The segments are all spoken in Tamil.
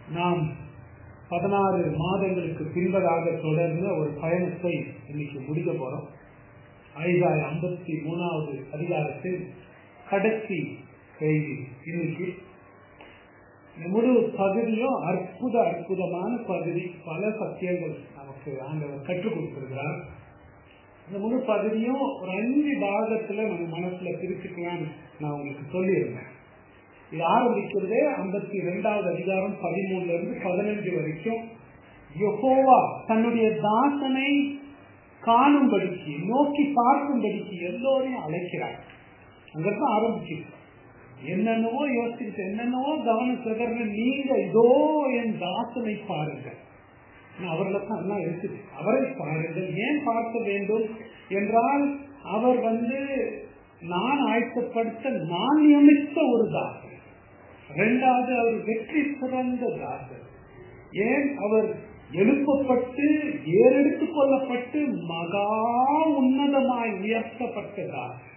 நாம் பதினாறு மாதங்களுக்கு பின்பதாக தொடர்ந்த ஒரு பயணத்தை இன்னைக்கு முடிக்க போறோம் ஐந்தாறு ஐம்பத்தி மூணாவது அதிகாரத்தில் கடைசி செய்தி இன்னைக்கு இந்த முழு பகுதியும் அற்புத அற்புதமான பகுதி பல சத்தியங்கள் நமக்கு ஆண்டவர் கற்றுக் கொடுத்திருக்கிறார் இந்த முழு பகுதியும் ஒரு அஞ்சு பாகத்துல நம்ம மனசுல பிரிச்சுக்கலாம்னு நான் உங்களுக்கு சொல்லியிருந்தேன் இது ஆரம்பிக்கிறதே ஐம்பத்தி ரெண்டாவது அதிகாரம் பதிமூணுல இருந்து பதினஞ்சு வரைக்கும் யெகோவா தன்னுடைய தாசனை காணும்படிக்கு நோக்கி பார்க்கும்படிக்கு எல்லோரையும் அழைக்கிறார் அங்கதான் ஆரம்பிச்சு என்னென்னவோ யோசிச்சுட்டு என்னென்னவோ கவனம் சிதற நீங்க இதோ என் தாசனை பாருங்க அவர்களை தான் எல்லாம் இருக்குது அவரை பாருங்கள் ஏன் பார்க்க வேண்டும் என்றால் அவர் வந்து நான் ஆயத்தப்படுத்த நான் நியமித்த ஒரு தாசன் இரண்டாவது அவர் வெற்றி சிறந்த தாசன் ஏன் அவர் எழுப்பப்பட்டு ஏறெடுத்துக் கொள்ளப்பட்டு மகா உன்னதமாய் உயர்த்தப்பட்ட தாசன்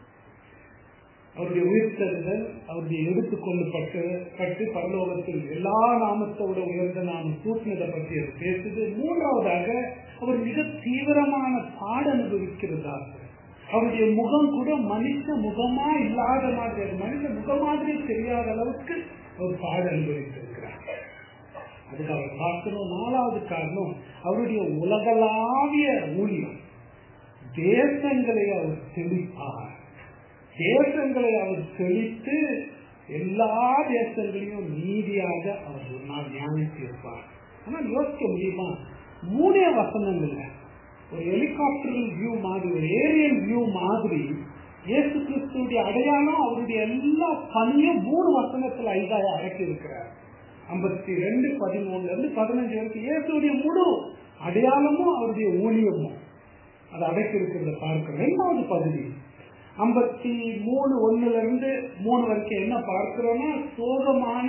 அவருடைய உயிர்த்தெழுதல் அவருடைய எடுத்துக் கொள்ளப்பட்டு பட்டு பரலோகத்தில் எல்லா நாமத்தோட உயர்ந்த நாமம் சூட்டினதை பற்றி அது பேசுது மூன்றாவதாக அவர் மிக தீவிரமான பாட அனுபவிக்கிறதா அவருடைய முகம் கூட மனுஷ முகமா இல்லாத மாதிரி அது மனுஷ முகம் மாதிரி தெரியாத அளவுக்கு அவர் பாட அனுபவித்திருக்கிறார் அதுக்கு அவர் பார்க்கணும் நாலாவது காரணம் அவருடைய உலகளாவிய ஊழியம் தேசங்களை அவர் தெளிப்பார் தேசங்களை அவர் செழித்து எல்லா தேசங்களையும் நீதியாக அவர் ஒரு நாள் நியாயம் தீர்ப்பார் ஆனா யோசிக்க முடியுமா மூணே வசனங்கள்ல ஒரு ஹெலிகாப்டர் வியூ மாதிரி ஒரு ஏரியன் வியூ மாதிரி இயேசு கிறிஸ்துடைய அடையாளம் அவருடைய எல்லா பணியும் மூணு வசனத்துல ஐதாய அடக்கி இருக்கிறார் ஐம்பத்தி ரெண்டு பதிமூணுல இருந்து பதினஞ்சு வரைக்கும் இயேசுடைய முழு அடையாளமும் அவருடைய ஊழியமும் அதை அடக்கி இருக்கிறத பார்க்கிறோம் ரெண்டாவது பகுதி ஐம்பத்தி மூணு ஒண்ணுல இருந்து மூணு வரைக்கும் என்ன பார்க்கிறோம்னா சோகமான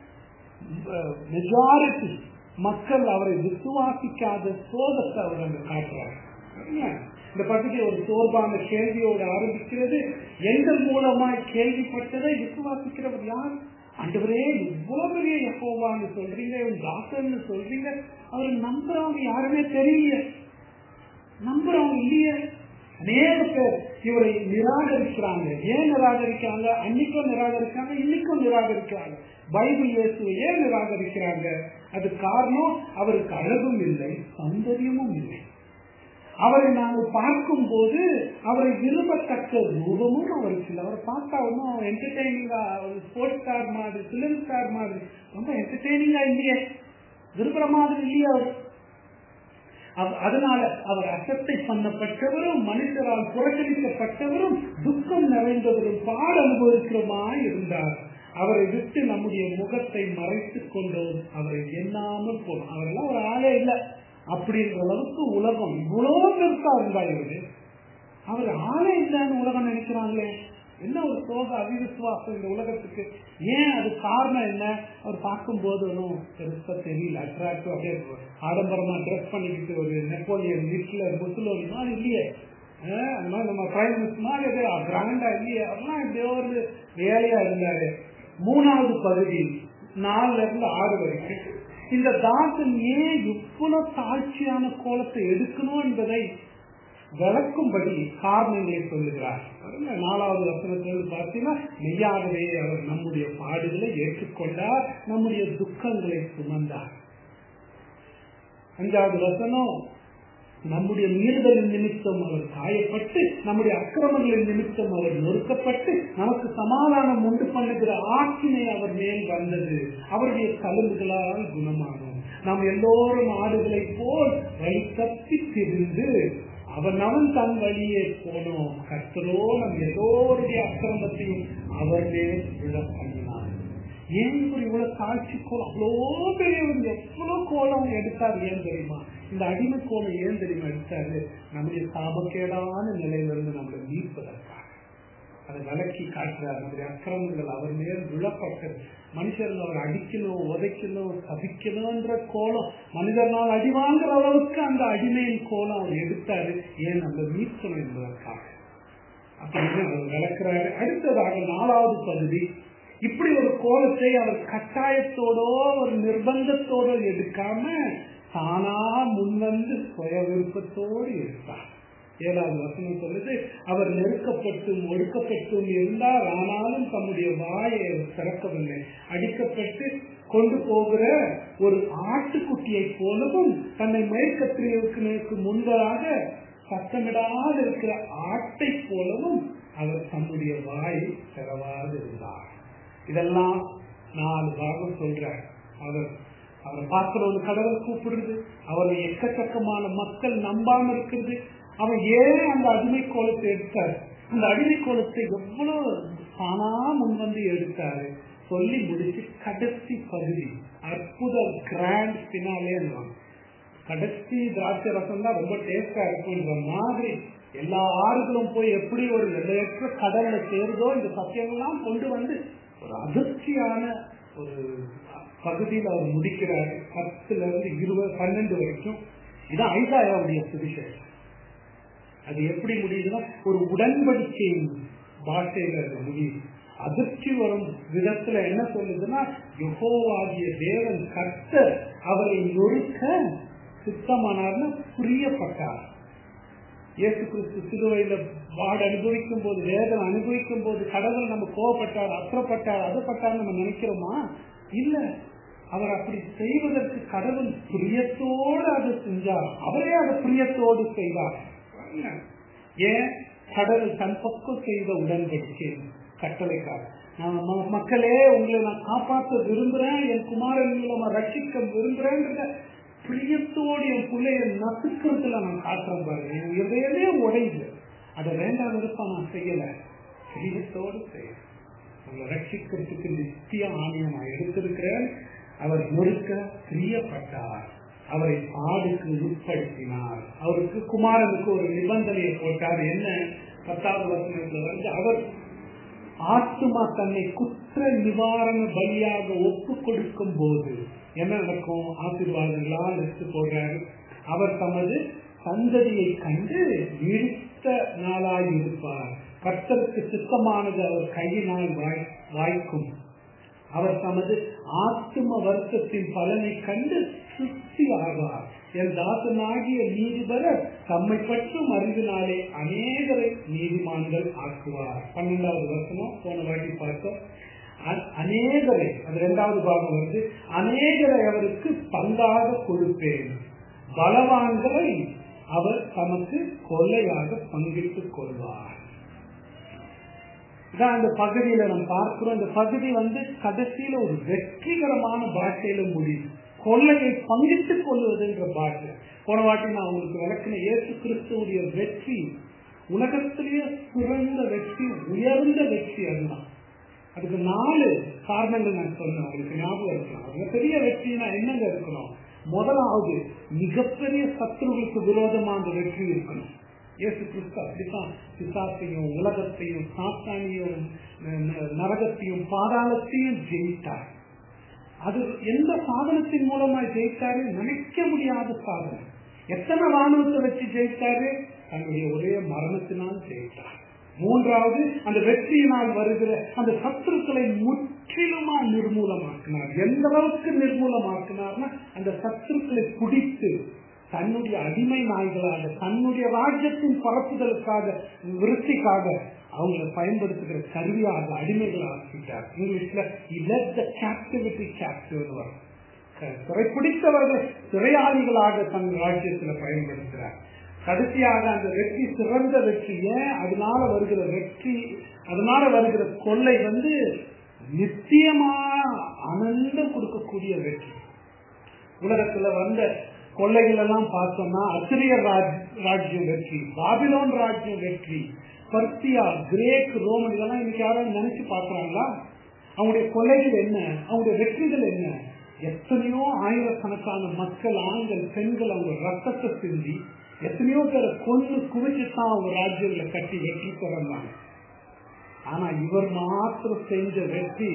மெஜாரிட்டி மக்கள் அவரை விசுவாசிக்காத சோகத்தை அவர் அங்க காட்டுறாரு இந்த பகுதி ஒரு சோர்வான கேள்வியோடு ஆரம்பிக்கிறது எங்கள் மூலமாய் கேள்விப்பட்டதை விசுவாசிக்கிறவர் யார் அன்றுவரே இவ்வளவு பெரிய எப்போவான்னு சொல்றீங்க டாக்டர்னு சொல்றீங்க அவர் நம்புறவங்க யாருமே தெரியல நம்புறவங்க இல்லையே அநேக பேர் இவரை நிராகரிக்கிறாங்க ஏன் நிராகரிக்கிறாங்க அன்னைக்கும் நிராகரிக்கிறாங்க இன்னைக்கும் நிராகரிக்கிறாங்க பைபிள் இயேசுவை ஏன் நிராகரிக்கிறாங்க அது காரணம் அவருக்கு அழகும் இல்லை சௌந்தரியமும் இல்லை அவரை நாங்கள் பார்க்கும் போது அவரை விரும்பத்தக்க ரூபமும் அவருக்கு இல்லை அவரை பார்த்தா ஒன்றும் என்டர்டெய்னிங்கா ஒரு ஸ்போர்ட்ஸ் ஸ்டார் மாதிரி பிலிம் ஸ்டார் மாதிரி ரொம்ப என்டர்டெய்னிங்கா இல்லையே விரும்புற மாதிரி இல்லையே அவர் அதனால அவர் அசத்தை பண்ணப்பட்டவரும் மனுஷரால் புறக்கணிக்கப்பட்டவரும் துக்கம் நிறைந்தவரும் பாட அனுபவிக்கிறமாய் இருந்தார் அவரை விட்டு நம்முடைய முகத்தை மறைத்துக் கொண்டோம் அவரை எண்ணாமல் போனோம் அவரெல்லாம் ஒரு ஆளே இல்லை அப்படின்ற அளவுக்கு உலகம் இவ்வளவு பெருசா இருந்தா இவரு அவர் ஆளே இல்லைன்னு உலகம் நினைக்கிறாங்களே என்ன ஒரு சோக அவிவிசுவாசம் இந்த உலகத்துக்கு ஏன் அது காரணம் என்ன அவர் பார்க்கும் போது ஒன்றும் பெருசா தெரியல அட்ராக்டிவ் அப்படியே ஆடம்பரமா ட்ரெஸ் பண்ணிக்கிட்டு ஒரு நெப்போலியன் ஹிட்லர் முசுலோனி மாதிரி இல்லையே அந்த மாதிரி நம்ம பிரைம் மினிஸ்டர் மாதிரி கிராண்டா இல்லையே அதெல்லாம் இப்படியோ ஒரு வேலையா இருந்தாரு மூணாவது பகுதி நாலுல இருந்து ஆறு வரைக்கும் இந்த தாசன் ஏன் இவ்வளவு தாழ்ச்சியான கோலத்தை எடுக்கணும் என்பதை விளக்கும்படி காரணங்களை சொல்லுகிறார் நாலாவது வசனத்தில் பார்த்தீங்கன்னா மெய்யாகவே அவர் நம்முடைய பாடுகளை ஏற்றுக்கொண்டார் நம்முடைய துக்கங்களை சுமந்தார் அஞ்சாவது வசனம் நம்முடைய மீறுதலின் நிமித்தம் அவர் காயப்பட்டு நம்முடைய அக்கிரமங்களின் நிமித்தம் அவர் நொறுக்கப்பட்டு நமக்கு சமாதானம் உண்டு பண்ணுகிற ஆக்கினை அவர் மேல் வந்தது அவருடைய கலந்துகளால் குணமானோம் நாம் எல்லோரும் ஆடுகளை போல் வழி தப்பி திரிந்து அவன் அவன் தன் வழியே போனோம் கர்த்தரோ நம் எல்லோருடைய அக்கிரமத்தையும் அவர் மேல் விழ பண்ணினார் ஏன் இப்படி இவ்வளவு காட்சி கோலம் அவ்வளோ பெரியவர் எவ்வளவு கோலம் எடுத்தார் ஏன் தெரியுமா இந்த அடிமை கோலம் ஏன் தெரியுமா எடுத்தாரு நம்முடைய சாபக்கேடான நிலையிலிருந்து நம்மளை மீட்பதற்காக அதை விளக்கி காட்டுறார் நம்முடைய அக்கிரமங்கள் அவர் மேல் விழப்பட்டது மனுஷர்கள் அவர் அடிக்கணும் உதைக்கணும் சபிக்கணும்ன்ற கோலம் மனிதனால் அடி வாங்குற அளவுக்கு அந்த அடிமையின் கோலம் அவர் எடுத்தாரு ஏன் நம்ம மீட்கணும் என்பதற்காக அப்படின்னு அவர் விளக்குறாரு அடுத்ததாக நாலாவது பகுதி இப்படி ஒரு கோலத்தை அவர் கட்டாயத்தோடோ ஒரு நிர்பந்தத்தோடோ எடுக்காம தானா முன்வந்து சுய விருப்பத்தோடு எடுத்தார் ஏழாவது வசனம் சொல்லுது அவர் நெருக்கப்பட்டும் ஒடுக்கப்பட்டும் இருந்தார் ஆனாலும் தம்முடைய வாயை அவர் திறக்கவில்லை அடிக்கப்பட்டு கொண்டு போகிற ஒரு ஆட்டுக்குட்டியை போலவும் தன்னை மேற்கத்திரியருக்கு முன்பதாக சத்தமிடாது இருக்கிற ஆட்டை போலவும் அவர் தம்முடைய வாயை திறவாது இருந்தார் இதெல்லாம் நாலு பாகம் சொல்றார் அவர் அவரை பார்க்கிறவங்க கடவுள் கூப்பிடுறது அவரை எக்கச்சக்கமான மக்கள் நம்பாம இருக்கிறது அவன் ஏன் அந்த அடிமை கோலத்தை எடுத்தார் அந்த அடிமை கோலத்தை எவ்வளவு தானா முன்வந்து எடுத்தாரு சொல்லி முடிச்சு கடைசி பகுதி அற்புத கிராண்ட் பினாலே கடைசி திராட்சை ரசம் தான் ரொம்ப டேஸ்டா இருக்குன்ற மாதிரி எல்லா ஆறுகளும் போய் எப்படி ஒரு எல்லையற்ற கடல்ல சேருதோ இந்த சத்தியங்கள்லாம் கொண்டு வந்து ஒரு அதிர்ச்சியான ஒரு பகுதியில் அவர் முடிக்கிறாரு பத்துல இருந்து இருபது பன்னெண்டு வரைக்கும் இதான் ஐசாயாவுடைய சுவிசேஷம் அது எப்படி முடியுதுன்னா ஒரு உடன்படிக்கையின் பாஷையில அது முடியுது அதிர்ச்சி வரும் விதத்துல என்ன சொல்லுதுன்னா யுகோவாகிய தேவன் கர்த்தர் அவரை நொறுக்க சுத்தமானார்னு புரியப்பட்டார் இயேசு கிறிஸ்து சிலுவையில வாடு அனுபவிக்கும் போது வேதனை அனுபவிக்கும் போது கடவுள் நம்ம கோவப்பட்டார் அப்புறப்பட்டார் அதுப்பட்டார் நம்ம நினைக்கிறோமா இல்ல அவர் அப்படி செய்வதற்கு கடவுள் பிரியத்தோடு அதை செஞ்சார் அவரே அதை பிரியத்தோடு செய்தார் ஏன் கடவுள் தன் பக்கம் செய்த உடன்படிக்கை கட்டளைக்காக நான் மக்களே உங்களை நான் காப்பாற்ற விரும்புறேன் என் குமாரன் மூலமா ரட்சிக்க விரும்புறேன்ற பிரியத்தோடு என் பிள்ளைய நசுக்கிறதுல நான் காட்டுறேன் பாருங்க என் இதயமே உடையுது அதை வேண்டாம் விருப்பம் நான் செய்யல பிரியத்தோடு செய்ய உங்களை ரட்சிக்கிறதுக்கு நித்திய ஆணையம் நான் எடுத்திருக்கிறேன் அவர் முழுக்க பிரியப்பட்டார் அவரை பாடுக்கு உட்படுத்தினார் அவருக்கு குமாரனுக்கு ஒரு நிபந்தனையை போட்டார் என்ன பத்தாவது வசனத்துல வந்து அவர் ஆத்மா தன்னை குற்ற நிவாரண பலியாக ஒப்பு கொடுக்கும் போது என்ன நடக்கும் ஆசீர்வாதங்களா எடுத்து போடுறாரு அவர் தமது சந்ததியை கண்டு இழுத்த நாளாய் இருப்பார் கர்த்தருக்கு சித்தமானது அவர் கையினால் வாய் வாய்க்கும் அவர் தமது ஆத்ம வருத்தத்தின் பலனை கண்டு சுத்தி ஆவார் என் தாசனாகிய நீதிபரர் தம்மை பற்றும் அறிவினாலே அநேகரை நீதிமான்கள் ஆக்குவார் பன்னெண்டாவது வருஷமும் போன வாட்டி பார்த்தோம் அநேகரை அது இரண்டாவது பாகம் வந்து அநேகரை அவருக்கு பங்காக கொடுப்பேன் பலவான்களை அவர் தமக்கு கொள்ளையாக பங்கிட்டுக் கொள்வார் இதான் அந்த பகுதியில நம்ம பார்க்கிறோம் இந்த பகுதி வந்து கடைசியில ஒரு வெற்றிகரமான பாஷையில முடியும் கொள்ளையை பங்கிட்டுக் கொள்வதுன்ற பாஷை போன வாட்டி நான் உங்களுக்கு விளக்கின இயேசு கிறிஸ்துடைய வெற்றி உலகத்திலேயே சிறந்த வெற்றி உயர்ந்த வெற்றி அதுதான் அதுக்கு நாலு காரணங்கள் நான் சொன்னேன் உங்களுக்கு ஞாபகம் இருக்கலாம் அதுல பெரிய வெற்றினா என்னங்க இருக்கணும் முதலாவது மிகப்பெரிய சத்துருவுக்கு விரோதமா அந்த வெற்றி இருக்கணும் இயேசு கிறிஸ்து அப்படித்தான் பிசாசையும் உலகத்தையும் சாத்தானியும் நரகத்தையும் பாதாளத்தையும் ஜெயித்தார் அது எந்த சாதனத்தின் மூலமா ஜெயித்தாரு நினைக்க முடியாத சாதனை எத்தனை ராணுவத்தை வச்சு ஜெயித்தாரு தன்னுடைய ஒரே மரணத்தினால் ஜெயித்தார் மூன்றாவது அந்த வெற்றியினால் வருகிற அந்த சத்துருக்களை முற்றிலுமா நிர்மூலமாக்கினார் எந்த அளவுக்கு நிர்மூலமாக்கினார்னா அந்த சத்துருக்களை பிடித்து தன்னுடைய அடிமை நாய்களாக தன்னுடைய ராஜ்யத்தின் பரப்புதலுக்காக விருத்திக்காக அவங்களை பயன்படுத்துகிற கருவியாக அடிமைகள் ஆக்கிட்டார் இங்கிலீஷ்ல லெட் த கேப்டிவிட்டி கேப்டிவ் வரும் சிறைப்பிடித்தவர்கள் சிறையாளிகளாக தன் ராஜ்யத்துல பயன்படுத்துகிறார் கடைசியாக அந்த வெற்றி சிறந்த வெற்றி ஏன் அதனால வருகிற வெற்றி அதனால வருகிற கொள்ளை வந்து நிச்சயமா ஆனந்தம் கொடுக்கக்கூடிய வெற்றி உலகத்துல வந்த கொள்ளைகள் எல்லாம் பார்த்தோம்னா அசிரியர் ராஜ்யம் வெற்றி பாபிலோன் ராஜ்யம் வெற்றி பர்த்தியா கிரேக் ரோமன் இதெல்லாம் இன்னைக்கு யாரும் நினைச்சு பாக்குறாங்களா அவங்களுடைய கொலைகள் என்ன அவங்களுடைய வெற்றிகள் என்ன எத்தனையோ ஆயிரக்கணக்கான மக்கள் ஆண்கள் பெண்கள் அவங்க ரத்தத்தை சிந்தி எத்தனையோ பேரை கொண்டு குவிச்சுதான் அவங்க ராஜ்யங்களை கட்டி வெற்றி பெறாங்க ஆனா இவர் மாத்திரம் செஞ்ச வெற்றி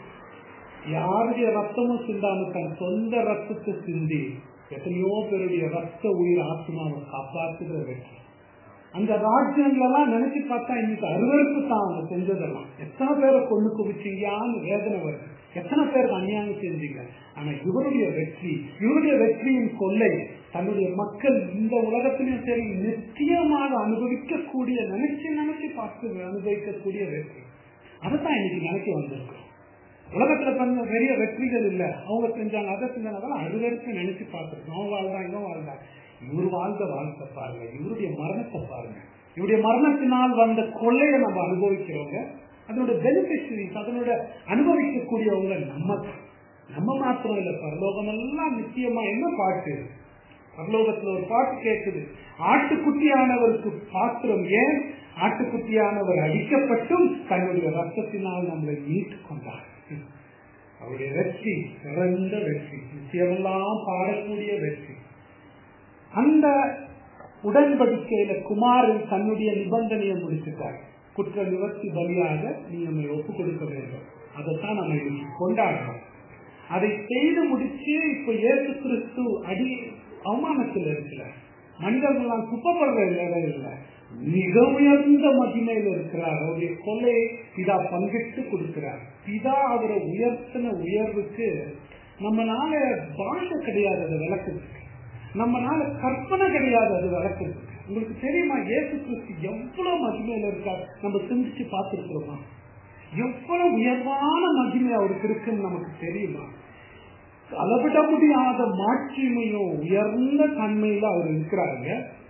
யாருடைய ரத்தமும் சிந்தாம தன் சொந்த ரத்தத்தை சிந்தி எத்தனையோ பேருடைய ரத்த உயிர் ஆத்மாவை காப்பாற்றுகிற வெற்றி அந்த ராஜ்யங்களெல்லாம் நினைச்சு பார்த்தா இன்னைக்கு அருவருப்பு தான் அவங்க செஞ்சதெல்லாம் எத்தனை பேரை கொண்டு குவிச்சீங்கன்னு வேதனை வருது எத்தனை பேருக்கு அநியாயம் செஞ்சீங்க ஆனா இவருடைய வெற்றி இவருடைய வெற்றியின் கொள்ளை தன்னுடைய மக்கள் இந்த உலகத்திலும் சரி நிச்சயமாக அனுபவிக்கக்கூடிய நினைச்சு நினைச்சு பார்த்து அனுபவிக்கக்கூடிய வெற்றி அதைத்தான் இன்னைக்கு நினைக்க வந்திருக்கோம் உலகத்துல பண்ண பெரிய வெற்றிகள் இல்ல அவங்க செஞ்சாங்க அதை செஞ்சாங்க அதெல்லாம் அருவருப்பு நினைச்சு பார்த்துருக்கோம் அவன் வாழ்ந்தான் இவன் வாழ்ந்தான் இவர் வாழ்ந்த வாழ்க்கை பாருங்க இவருடைய மரணத்தை பாருங்க இவருடைய மரணத்தினால் வந்த கொள்ளையை நம்ம அனுபவிக்கிறவங்க அதனோட பெனிஃபிஷரிஸ் அதனோட அனுபவிக்கக்கூடியவங்க நம்ம நம்ம மாத்திரம் இல்ல பரலோகம் எல்லாம் நிச்சயமா என்ன பாட்டு பரலோகத்துல ஒரு பாட்டு கேட்குது ஆட்டுக்குட்டியானவருக்கு பாத்திரம் ஏன் ஆட்டுக்குட்டியானவர் அடிக்கப்பட்டும் தன்னுடைய ரத்தத்தினால் நம்மளை மீட்டு கொண்டார் அவருடைய வெற்றி சிறந்த வெற்றி நிச்சயமெல்லாம் பாடக்கூடிய வெற்றி அந்த உடன்படிக்கையில குமாரன் தன்னுடைய நிபந்தனையை முடிச்சுட்டார் குற்ற நிவர்த்தி பலியாக நீ நம்மை ஒப்பு கொடுக்க வேண்டும் அதைத்தான் நம்ம இன்னைக்கு கொண்டாடுறோம் அதை செய்து முடிச்சு இப்ப இயேசு கிறிஸ்து அடி அவமானத்தில் இருக்கல மனிதர்கள்லாம் துப்பப்படுற நிலையில இல்ல மிக உயர்ந்த மகிமையில இருக்கிறார் அவருடைய கொலையை பிதா பங்கிட்டு கொடுக்கிறார் பிதா அவரை உயர்த்தின உயர்வுக்கு நம்மனால பாஷை கிடையாது அதை விளக்குறதுக்கு நம்மனால கற்பனை கிடையாது அது விளக்குறதுக்கு உங்களுக்கு தெரியுமா இயேசு கிறிஸ்து எவ்வளவு மகிமையில இருக்கார் நம்ம சிந்திச்சு பார்த்துருக்கிறோமா எவ்வளவு உயர்வான மகிமை அவருக்கு இருக்குன்னு நமக்கு தெரியுமா அளவிட முடியாத மாட்சிமையும் உயர்ந்த தன்மையில அவர் இருக்கிறாருங்க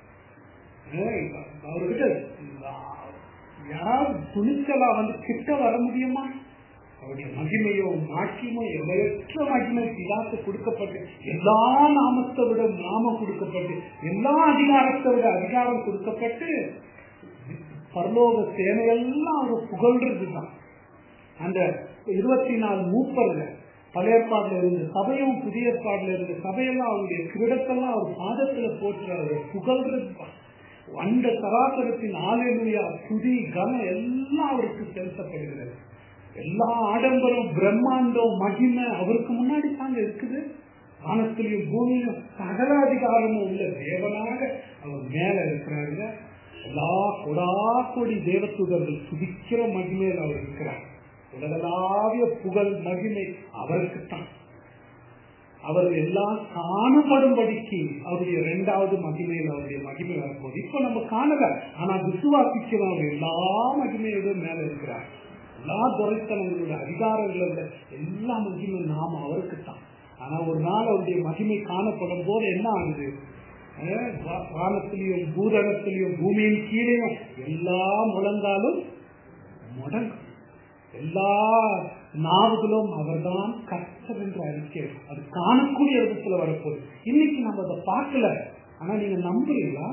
அவர்கிட்ட யாராவது துணிச்சலா வந்து கிட்ட வர முடியுமா அவருடைய மகிமையோ மாட்சியமோ எல்லையற்ற மகிமை பிதாத்து கொடுக்கப்பட்டு எல்லா நாமத்தை விட நாமம் கொடுக்கப்பட்டு எல்லா அதிகாரத்தை விட அதிகாரம் கொடுக்கப்பட்டு பரலோக சேனையெல்லாம் அவர் புகழ்றதுதான் அந்த இருபத்தி நாலு மூப்பர்ல பழைய ஏற்பாடுல இருந்து சபையும் புதிய ஏற்பாடுல இருந்து சபையெல்லாம் அவருடைய கிரீடத்தெல்லாம் அவர் பாதத்துல போட்டு அவர் புகழ்றதுதான் அந்த சராசரத்தின் ஆலையா துதி கனம் எல்லாம் அவருக்கு செலுத்தப்படுகிறது எல்லா ஆடம்பரம் பிரம்மாண்டம் மகிமை அவருக்கு முன்னாடி தாங்க இருக்குது வானத்திலையும் பூமியிலும் சகல அதிகாரமும் உள்ள தேவனாக அவர் மேல இருக்கிறாங்க எல்லா கொடா கொடி தேவத்துதர்கள் சுதிக்கிற மகிமையில் அவர் இருக்கிறார் உலகளாவிய புகழ் மகிமை அவருக்குத்தான் அவர் எல்லாம் காணப்படும்படிக்கு அவருடைய இரண்டாவது மகிமையில் அவருடைய மகிமை வரப்போகுது இப்ப நம்ம காணல ஆனா விசுவாசிக்கிறோம் அவர் எல்லா மகிமையோட மேல இருக்கிறார் எல்லா துறைத்தனங்களோட அதிகாரங்களோட எல்லா மகிமை நாம அவருக்குத்தான் ஆனா ஒரு நாள் அவருடைய மகிமை காணப்படும் போது என்ன ஆகுது வானத்திலையும் பூதளத்திலையும் பூமியின் கீழேயும் எல்லா முழங்காலும் முடங்கும் எல்லா நாவுகளும் அவர்தான் கர்த்தர் என்று அறிக்கை அது காணக்கூடிய விதத்துல வரப்போகுது இன்னைக்கு நம்ம அதை பார்க்கல ஆனா நீங்க நம்புறீங்களா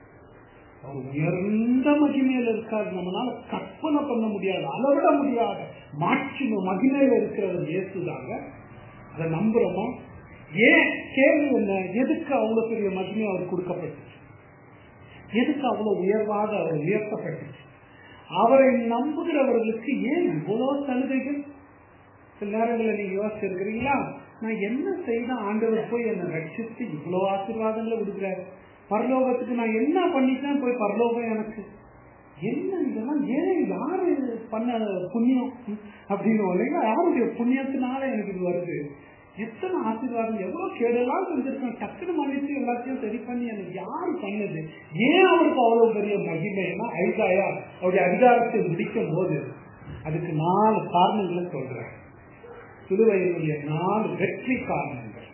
அவர் உயர்ந்த மகிமையில இருக்காது நம்மளால கற்பனை பண்ண முடியாது அளவிட முடியாத மாட்சிம மகிமையில இருக்கிறவர் இயேசுதாங்க அதை நம்புறோமா ஏன் கேள்வி என்ன எதுக்கு அவ்வளவு பெரிய மகிமை அவர் கொடுக்கப்பட்டுச்சு எதுக்கு அவ்வளவு உயர்வாக அவர் உயர்த்தப்பட்டுச்சு அவரை நம்புகிறவர்களுக்கு ஏன் இவ்வளவு சலுகைகள் சில நேரங்களில் நீங்க யோசிச்சிருக்கிறீங்களா நான் என்ன செய்த ஆண்டவர் போய் என்னை ரட்சித்து இவ்வளவு ஆசீர்வாதங்களை கொடுக்குறாரு பரலோகத்துக்கு நான் என்ன பண்ணிட்டேன் போய் பரலோகம் எனக்கு என்ன இதெல்லாம் ஏன் யாரு பண்ண புண்ணியம் அப்படின்னு இல்லைங்களா யாருடைய புண்ணியத்தினால எனக்கு இது வருது எத்தனை ஆசீர்வாதம் எவ்வளவு கேடெல்லாம் செஞ்சிருக்கேன் டக்குனு மன்னிச்சு எல்லாத்தையும் சரி பண்ணி எனக்கு யாரு பண்ணது ஏன் அவருக்கு அவ்வளவு பெரிய மகிமைன்னா ஐசாயா அவருடைய அதிகாரத்தை முடிக்கும் போது அதுக்கு நாலு காரணங்களை சொல்றேன் சிலுவையினுடைய நாலு வெற்றி காரணங்கள்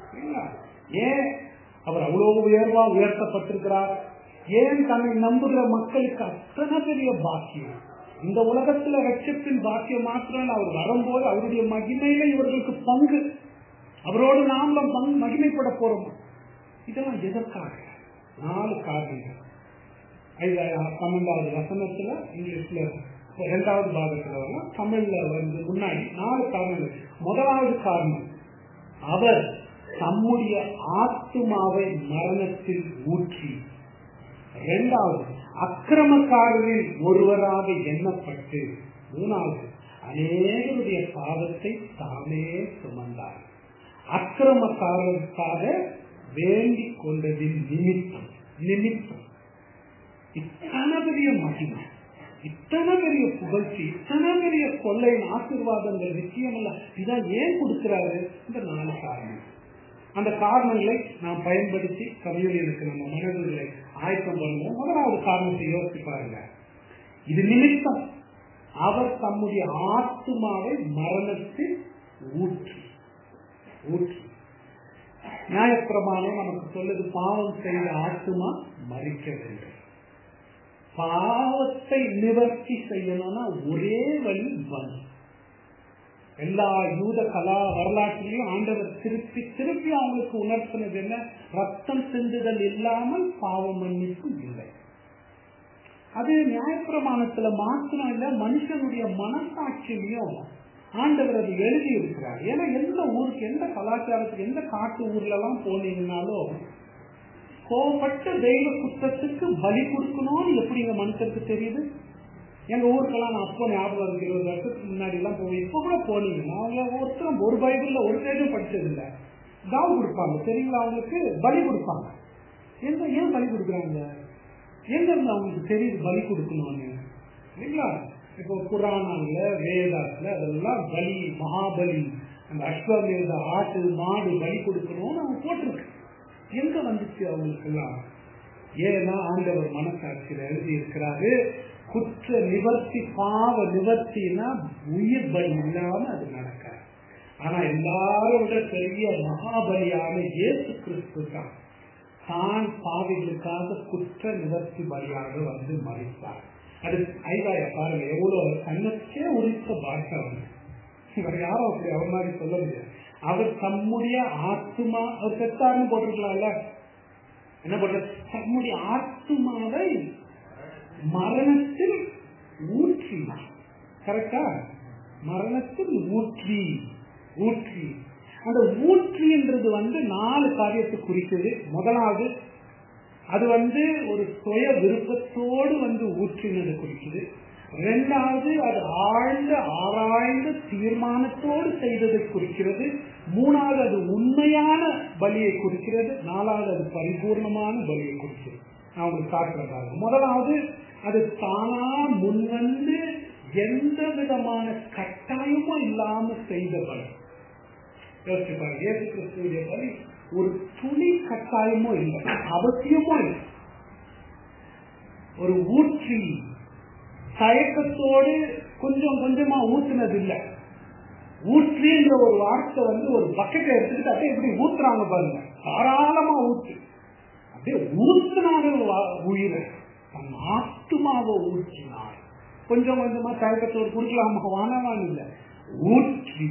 ஏன் அவர் அவ்வளவு உயர்வா உயர்த்தப்பட்டிருக்கிறார் ஏன் தன்னை நம்புகிற மக்களுக்கு அத்தனை பெரிய பாக்கியம் இந்த உலகத்துல ரட்சத்தின் பாக்கியம் மாத்திரம் அவர் வரும்போது அவருடைய மகிமையில இவர்களுக்கு பங்கு அவரோடு நாமளும் பங்கு மகிமைப்பட போறோம் இதெல்லாம் எதற்காக நாலு காரணங்கள் பன்னெண்டாவது வசனத்துல இங்கிலீஷ்ல இரண்டாவது பாகத்துல வரலாம் தமிழ்ல வந்து முன்னாடி நாலு காரணங்கள் முதலாவது காரணம் அவர் தம்முடைய ஆத்மாவை மரணத்தில் ஊற்றி இரண்டாவது அக்கிரமக்காரரில் ஒருவராக எண்ணப்பட்டு மூணாவது அநேகருடைய பாவத்தை தாமே சுமந்தார் அக்கிரமக்காரருக்காக வேண்டிக் கொண்டதின் நிமித்தம் நிமித்தம் இத்தனை பெரிய மகிமை இத்தனை பெரிய புகழ்ச்சி இத்தனை பெரிய கொள்ளையின் ஆசீர்வாதங்கள் நிச்சயம் அல்ல இதான் ஏன் கொடுக்கிறாரு இந்த நாலு காரணம் அந்த காரணங்களை நாம் பயன்படுத்தி கம்யூனியனுக்கு நம்ம மனதுகளை ஆயத்தம் பண்ணுவோம் முதலாவது காரணத்தை யோசிச்சு பாருங்க இது நிமித்தம் அவர் தம்முடைய ஆத்மாவை மரணத்தில் ஊற்றி ஊற்றி நியாயப்பிரமாணம் நமக்கு சொல்லுது பாவம் செய்த ஆத்மா மறிக்க வேண்டும் பாவத்தை நிவர்த்தி செய்யணும்னா ஒரே வழி பலி எல்லா யூத கலா வரலாற்றிலையும் ஆண்டவர் திருப்பி திருப்பி அவங்களுக்கு உணர்த்தினது என்ன ரத்தம் சிந்துதல் இல்லாமல் பாவ மன்னிப்பு இல்லை அது நியாயப்பிரமாணத்துல மாத்திரம் இல்ல மனுஷனுடைய மனசாட்சியிலையும் ஆண்டவர் அது எழுதி இருக்கிறார் ஏன்னா எந்த ஊருக்கு எந்த கலாச்சாரத்துக்கு எந்த காட்டு ஊர்ல எல்லாம் போனீங்கன்னாலும் கோபப்பட்ட தெய்வ குற்றத்துக்கு பலி கொடுக்கணும்னு எப்படி எங்க மனுஷருக்கு தெரியுது எங்க ஊருக்கெல்லாம் நான் அப்போ ஞாபகம் இருக்கு இருபது வருஷத்துக்கு முன்னாடி எல்லாம் போய் இப்ப கூட போனீங்கன்னா அவங்க ஒருத்தரும் ஒரு பைபிள்ல ஒரு பேஜும் படிச்சது இல்லை தாவ் கொடுப்பாங்க தெரியுங்களா அவங்களுக்கு பலி கொடுப்பாங்க எந்த ஏன் பலி கொடுக்குறாங்க எங்க இருந்து அவங்களுக்கு தெரியுது பலி கொடுக்கணும்னு இல்லைங்களா இப்போ புராணால வேதாத்துல அதெல்லாம் பலி மகாபலி அந்த அஸ்வமேத ஆட்டு மாடு பலி கொடுக்கணும்னு அவங்க போட்டிருக்கு எங்க வந்துச்சு அவங்களுக்கு எல்லாம் ஏன்னா ஆண்டவர் மனசாட்சியில் எழுதி இருக்கிறாரு குற்ற நிவர்த்தி பாவ நிவர்த்தினா உயிர் பலி இல்லாம அது நடக்காது ஆனா எல்லாரும் விட பெரிய மகாபலியான இயேசு கிறிஸ்து தான் தான் பாவிகளுக்காக குற்ற நிவர்த்தி பலியாக வந்து மறித்தார் அது ஐதாய பாருங்க எவ்வளவு கண்ணத்தே உரித்த பாஷை வந்து இவர் யாரும் அப்படி அவர் மாதிரி சொல்ல முடியாது அவர் தம்முடைய ஆத்மா அவர் செத்தாருன்னு போட்டிருக்கலாம்ல என்ன பண்ற தம்முடைய ஆத்மாவை மரணத்தில் ஊற்றினார் கரெக்டா மரணத்தில் ஊற்றி ஊற்றி அந்த ஊற்றின்றது வந்து நாலு காரியத்தை குறிக்குது முதலாவது அது வந்து ஒரு சுய விருப்பத்தோடு வந்து ஊற்றினது குறிக்குது ரெண்டாவது அது ஆழ்ந்த ஆராய்ந்த தீர்மானத்தோடு செய்ததை குறிக்கிறது மூணாவது அது உண்மையான பலியை குறிக்கிறது நாலாவது அது பரிபூர்ணமான பலியை குறிக்கிறது நான் உங்களுக்கு காட்டுறதாக முதலாவது அது தானா முன்வந்து எந்த விதமான கட்டாயமும் இல்லாம செய்த பலி யோசிச்சு பாருங்க இயேசு கிறிஸ்துடைய பலி ஒரு துளி கட்டாயமும் இல்லை அவசியமும் இல்லை ஒரு ஊற்றி தயக்கத்தோடு கொஞ்சம் கொஞ்சமா ஊத்துனது இல்லை ஊற்றின்ற ஒரு வார்த்தை வந்து ஒரு பக்கெட்டை எடுத்துக்கிட்டு அப்படியே எப்படி ஊத்துறாங்க பாருங்க தாராளமா ஊத்து அப்படியே ஊத்துனாரு உயிரை தன் ஆத்துமாவை ஊற்றினார் கொஞ்சம் கொஞ்சமா தயக்கத்தோடு குடுக்கலாமா வானவான் இல்லை ஊற்றி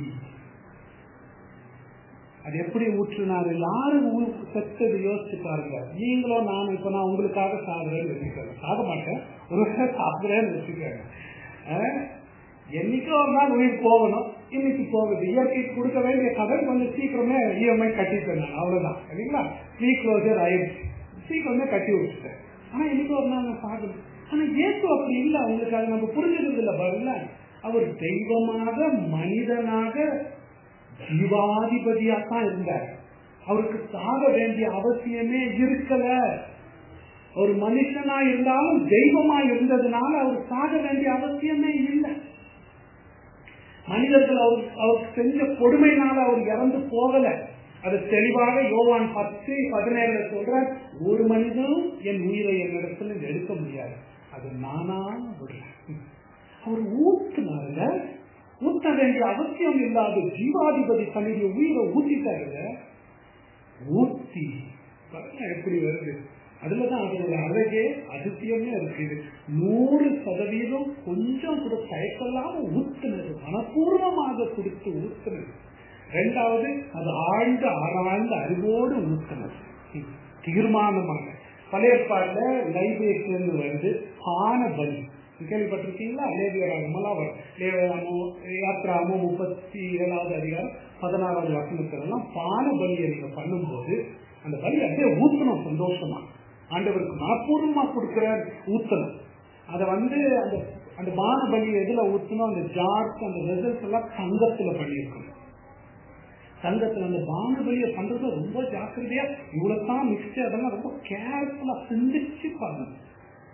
அது எப்படி ஊற்றினாரு யாரு செத்தது யோசிச்சு பாருங்க நீங்களும் நானும் இப்ப நான் உங்களுக்காக சாகுறேன்னு வச்சுக்கிறேன் சாக மாட்டேன் ஒரு வருஷம் சாப்பிடுறேன்னு வச்சுக்கிறேன் என்னைக்கோ ஒரு நாள் உயிர் போகணும் இன்னைக்கு போகுது இயற்கைக்கு கொடுக்க வேண்டிய கடன் கொஞ்சம் சீக்கிரமே இஎம்ஐ கட்டிட்டேன் நான் அவ்வளவுதான் சரிங்களா ப்ரீ க்ளோசர் ஆயிடுச்சு சீக்கிரமே கட்டி விட்டுட்டேன் ஆனா இன்னைக்கு ஒரு நாள் நான் சாகணும் ஆனா ஏசு அப்படி இல்லை அவங்களுக்கு அது நம்ம புரிஞ்சது இல்லை பதில அவர் தெய்வமாக மனிதனாக ஜீவாதிபதியா தான் இருந்தார் அவருக்கு சாக வேண்டிய அவசியமே இருக்கல ஒரு மனுஷனா இருந்தாலும் தெய்வமா இருந்ததுனால அவர் சாக வேண்டிய அவசியமே இல்லை மனிதர்கள் அவர் அவருக்கு செஞ்ச கொடுமைனால அவர் இறந்து போகல அது தெளிவாக யோவான் பத்து பதினேழுல சொல்ற ஒரு மனிதனும் என் உயிரை என்னிடத்துல எடுக்க முடியாது அது நானா விடல அவர் ஊத்துனாருங்க ஊத்த வேண்டிய அவசியம் இல்லாத ஜீவாதிபதி தன்னுடைய உயிரை ஊத்திட்டாருங்க ஊத்தி எப்படி வருது அதுலதான் அதோட அழகே அதிசயமே இருக்குது நூறு சதவீதம் கொஞ்சம் கூட தயக்கல்லாம ஊத்துனது மனப்பூர்வமாக கொடுத்து ஊத்துனது ரெண்டாவது அது ஆழ்ந்த ஆராய்ந்த அறிவோடு ஊத்துனது தீர்மானமாக பழைய பாட்டுல லைபேஷன் வந்து பான பலி கேள்விப்பட்டிருக்கீங்களா லேவியராகமெல்லாம் வரும் லேவியராமோ யாத்ராமோ முப்பத்தி ஏழாவது அதிகாரம் பதினாறாவது வசனத்திலெல்லாம் பான பலியை நீங்க பண்ணும்போது அந்த பலி அப்படியே ஊத்தணும் சந்தோஷமா ஆண்டவருக்கு மனப்பூர்வமா கொடுக்கிற ஊத்தணும் அதை வந்து அந்த அந்த பான பலி எதுல ஊத்தணும் அந்த ஜார்ஸ் அந்த ரிசல்ட்ஸ் எல்லாம் தங்கத்துல பண்ணியிருக்கணும் தங்கத்துல அந்த பான பலியை பண்றது ரொம்ப ஜாக்கிரதையா இவ்வளவுதான் மிக்ஸ் அதெல்லாம் ரொம்ப கேர்ஃபுல்லா சிந்திச்சு பண்ணணும்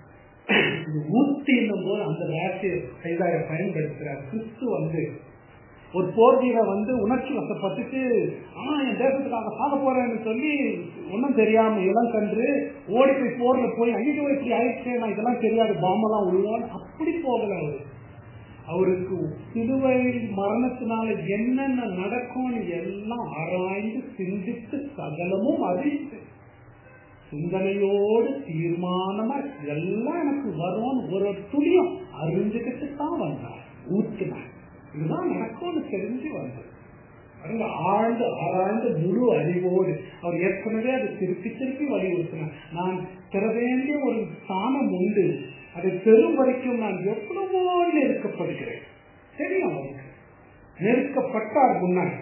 இது ஊத்தின்னும் போது அந்த வார்த்தையை கைதாய பயன்படுத்துறார் கிறிஸ்து வந்து ஒரு போர் வீரர் வந்து உணர்ச்சி வசப்பட்டுட்டு ஆனா என் தேசத்துக்காக சாக போறேன்னு சொல்லி ஒன்றும் தெரியாம இளம் கன்று ஓடி போய் போர்ல போய் ஐயோ இப்படி ஆயிடுச்சு நான் இதெல்லாம் தெரியாது பாம்பெல்லாம் உழுவான்னு அப்படி போகல அவரு அவருக்கு சிலுவை மரணத்தினால என்னென்ன நடக்கும்னு எல்லாம் ஆராய்ந்து சிந்தித்து சகலமும் அறிந்து சிந்தனையோடு தீர்மானமா இதெல்லாம் எனக்கு வரும்னு ஒரு துளியும் அறிஞ்சுக்கிட்டு தான் வந்தார் ஊத்துனார் இதுதான் நடக்கும்னு தெரிஞ்சு வந்தது பாருங்க ஆழ்ந்து ஆராய்ந்து முழு அறிவோடு அவர் ஏற்கனவே அதை திருப்பி திருப்பி வலியுறுத்தினார் நான் பெற வேண்டிய ஒரு ஸ்தானம் உண்டு அதை பெறும் வரைக்கும் நான் எவ்வளவோ நெருக்கப்படுகிறேன் தெரியும் அவருக்கு நெருக்கப்பட்டார் முன்னாடி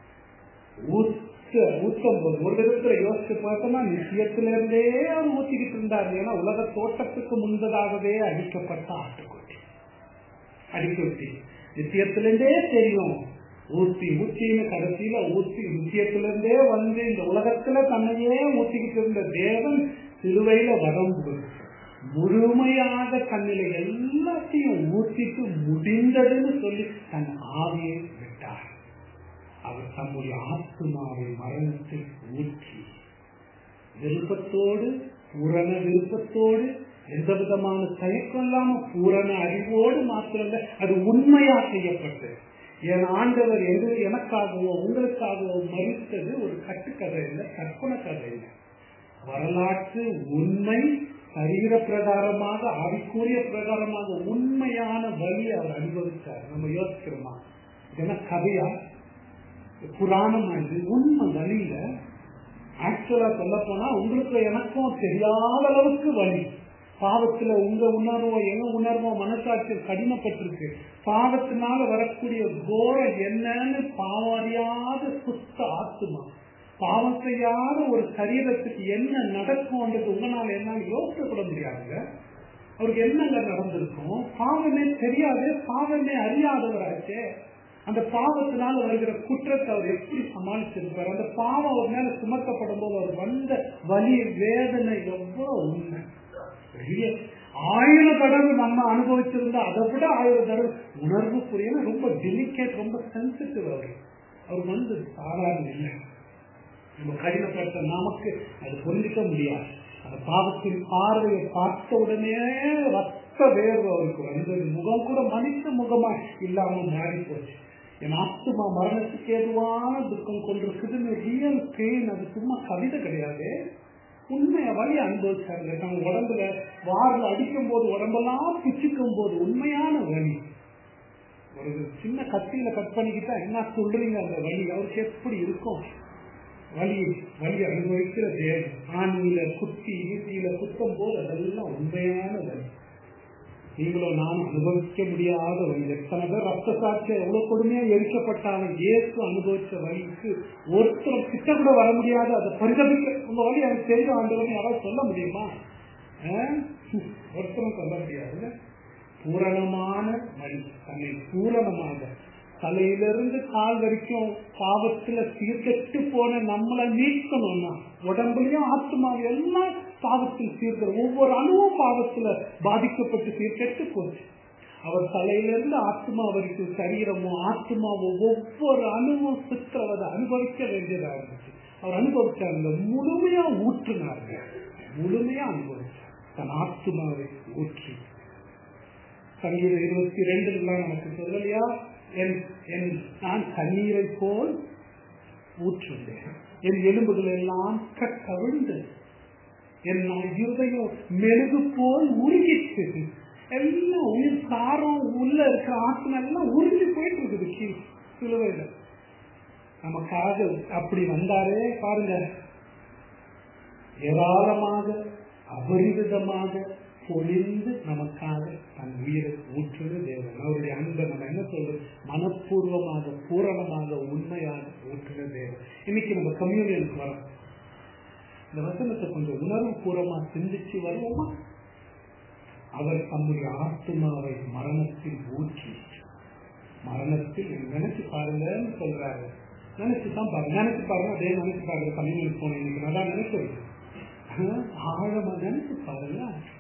ஊத்த ஊத்தம் போது ஒரு விதத்துல யோசிச்சு பார்த்தோம்னா நிச்சயத்திலிருந்தே அவர் ஊத்திக்கிட்டு இருந்தார் ஏன்னா உலக தோட்டத்துக்கு முன்பதாகவே அடிக்கப்பட்ட ஆட்டுக்குட்டி அடிக்குட்டி நித்தியத்திலிருந்தே தெரியும் ஊத்தி ஊத்தின்னு கடைசியில ஊத்தி நித்தியத்திலிருந்தே வந்து இந்த உலகத்துல தன்னையே ஊத்திக்கிட்டு இருந்த தேவன் சிலுவையில வதம்பு முழுமையாக தன்னில எல்லாத்தையும் ஊத்திட்டு முடிந்ததுன்னு சொல்லி தன் ஆவியை விட்டார் அவர் தம்முடைய ஆத்மாவை மரணத்தில் ஊற்றி விருப்பத்தோடு பூரண விருப்பத்தோடு எந்த விதமான தயக்கம் இல்லாம பூரண அறிவோடு மாத்திரமல்ல அது உண்மையா செய்யப்பட்டது என் ஆண்டவர் எது எனக்காகவோ உங்களுக்காகவோ மறுத்தது ஒரு கட்டுக்கதை இல்லை கற்பனை கதை இல்லை வரலாற்று உண்மை சரீர பிரகாரமாக ஆவிக்குரிய பிரகாரமாக உண்மையான வழி அவர் அனுபவித்தார் நம்ம யோசிக்கிறோமா இதெல்லாம் கதையா புராணம் இது உண்மை வழியில ஆக்சுவலா சொல்ல போனா உங்களுக்கு எனக்கும் தெரியாத அளவுக்கு வழி பாவத்துல உங்க உணர்வோ எங்க உணர்வோ மனசாட்சியில் கடினப்பட்டிருக்கு பாவத்தினால வரக்கூடிய கோரம் என்னன்னு பாவம் அறியாத சுத்த ஆத்துமா பாவம் செய்யாத ஒரு சரீரத்துக்கு என்ன நடக்கும்ன்றது உங்களால என்னன்னு யோசிக்கப்பட முடியாதுங்க அவருக்கு என்னங்க நடந்திருக்கும் பாவமே தெரியாது பாவமே அறியாதவராச்சே அந்த பாவத்தினால் வருகிற குற்றத்தை அவர் எப்படி சமாளிச்சிருப்பார் அந்த பாவம் அவர் மேல சுமத்தப்படும் போது அவர் வந்த வலி வேதனை எவ்வளவு உண்மை பெரிய ஆயிரம் தடவை நம்ம அனுபவிச்சிருந்தா அதை விட ஆயிரம் தடவை உணர்வு புரியல ரொம்ப டெலிகேட் ரொம்ப சென்சிட்டிவ் அவர் அவர் வந்து சாதாரண இல்லை நம்ம கடினப்படுத்த நமக்கு அது புரிஞ்சிக்க முடியாது அந்த பாவத்தின் பார்வையை பார்த்த உடனே ரத்த வேர்வு அவருக்கு வந்தது முகம் கூட மனித முகமா இல்லாம மாறி போச்சு என் ஆத்மா மரணத்துக்கு ஏதுவான துக்கம் கொண்டிருக்குதுன்னு ரியல் பெயின் அது சும்மா கவிதை கிடையாது உண்மைய வழி அனுபவிச்சாங்க நம்ம உடம்புல வாரில் அடிக்கும் போது உடம்பெல்லாம் பிச்சுக்கும் போது உண்மையான வழி ஒரு சின்ன கத்தியில கட் பண்ணிக்கிட்டா என்ன சொல்றீங்க அந்த வழி அவருக்கு எப்படி இருக்கும் வலி வலி அனுபவிக்கிற தேவன் ஆணியில குத்தி ஈட்டியில குத்தும் போது அதெல்லாம் உண்மையான வழி நீங்களும் நானும் அனுபவிக்க முடியாத வழி எத்தனை பேர் ரத்த சாட்சியம் எவ்வளவு கொடுமையா எரிக்கப்பட்டாலும் இயேசு அனுபவிச்ச வழிக்கு ஒருத்தர் கிட்ட கூட வர முடியாது அதை பரிதபிக்க உங்க வழி எனக்கு தெரியும் ஆண்டவன் யாராவது சொல்ல முடியுமா ஒருத்தரும் சொல்ல முடியாது பூரணமான வழி தன்னை பூரணமாக தலையிலிருந்து கால் வரைக்கும் பாவத்துல சீர்கெட்டு போன நம்மளை மீட்கணும்னா உடம்புலயும் ஆத்மாவும் எல்லாம் பாவத்தில் சீர்கிற ஒவ்வொரு அணுவும் பாவத்துல பாதிக்கப்பட்டு சீர்கெட்டு போச்சு அவர் தலையிலிருந்து ஆத்மா வரைக்கும் சரீரமோ ஆத்மாவோ ஒவ்வொரு அணுவும் சித்திரவதை அனுபவிக்க வேண்டியதா இருந்துச்சு அவர் அனுபவிச்சாங்க முழுமையா ஊற்றுனாங்க முழுமையா அனுபவிச்சார் தன் ஆத்மாவை ஊற்றி சங்கீதம் இருபத்தி ரெண்டுலாம் நமக்கு சொல்லலையா என் என் நான் கண்ணீரை போல் ஊற்றுண்டேன் என் எலும்புகள் எல்லாம் கவிழ்ந்து என் இருதயம் மெழுகு போல் உருகிச்சு எல்லாம் உயிர் சாரம் உள்ள இருக்கிற ஆத்மா எல்லாம் உருகி போயிட்டு இருக்குது கீழ் சிலுவையில நமக்காக அப்படி வந்தாரே பாருங்க ஏராளமாக அபரிவிதமாக பொழிந்து நமக்காக தன் உயிரை ஊற்றுவது தேவன் அவருடைய அன்பை நம்ம என்ன சொல்றது மனப்பூர்வமாக பூரணமாக உண்மையாக ஊற்றுவது தேவன் இன்னைக்கு நம்ம கம்யூனியனுக்கு வரோம் இந்த வசனத்தை கொஞ்சம் உணர்வு பூர்வமா சிந்திச்சு வருவோமா அவர் தம்முடைய ஆத்மாவை மரணத்தில் ஊற்றி மரணத்தில் நினைச்சு பாருங்கன்னு சொல்றாரு நினைச்சு தான் பாருங்க நினைச்சு பாருங்க அதே நினைச்சு பாருங்க கம்யூனியன் போன இன்னைக்கு நல்லா நினைக்கிறது ஆழமா நினைச்சு பாருங்க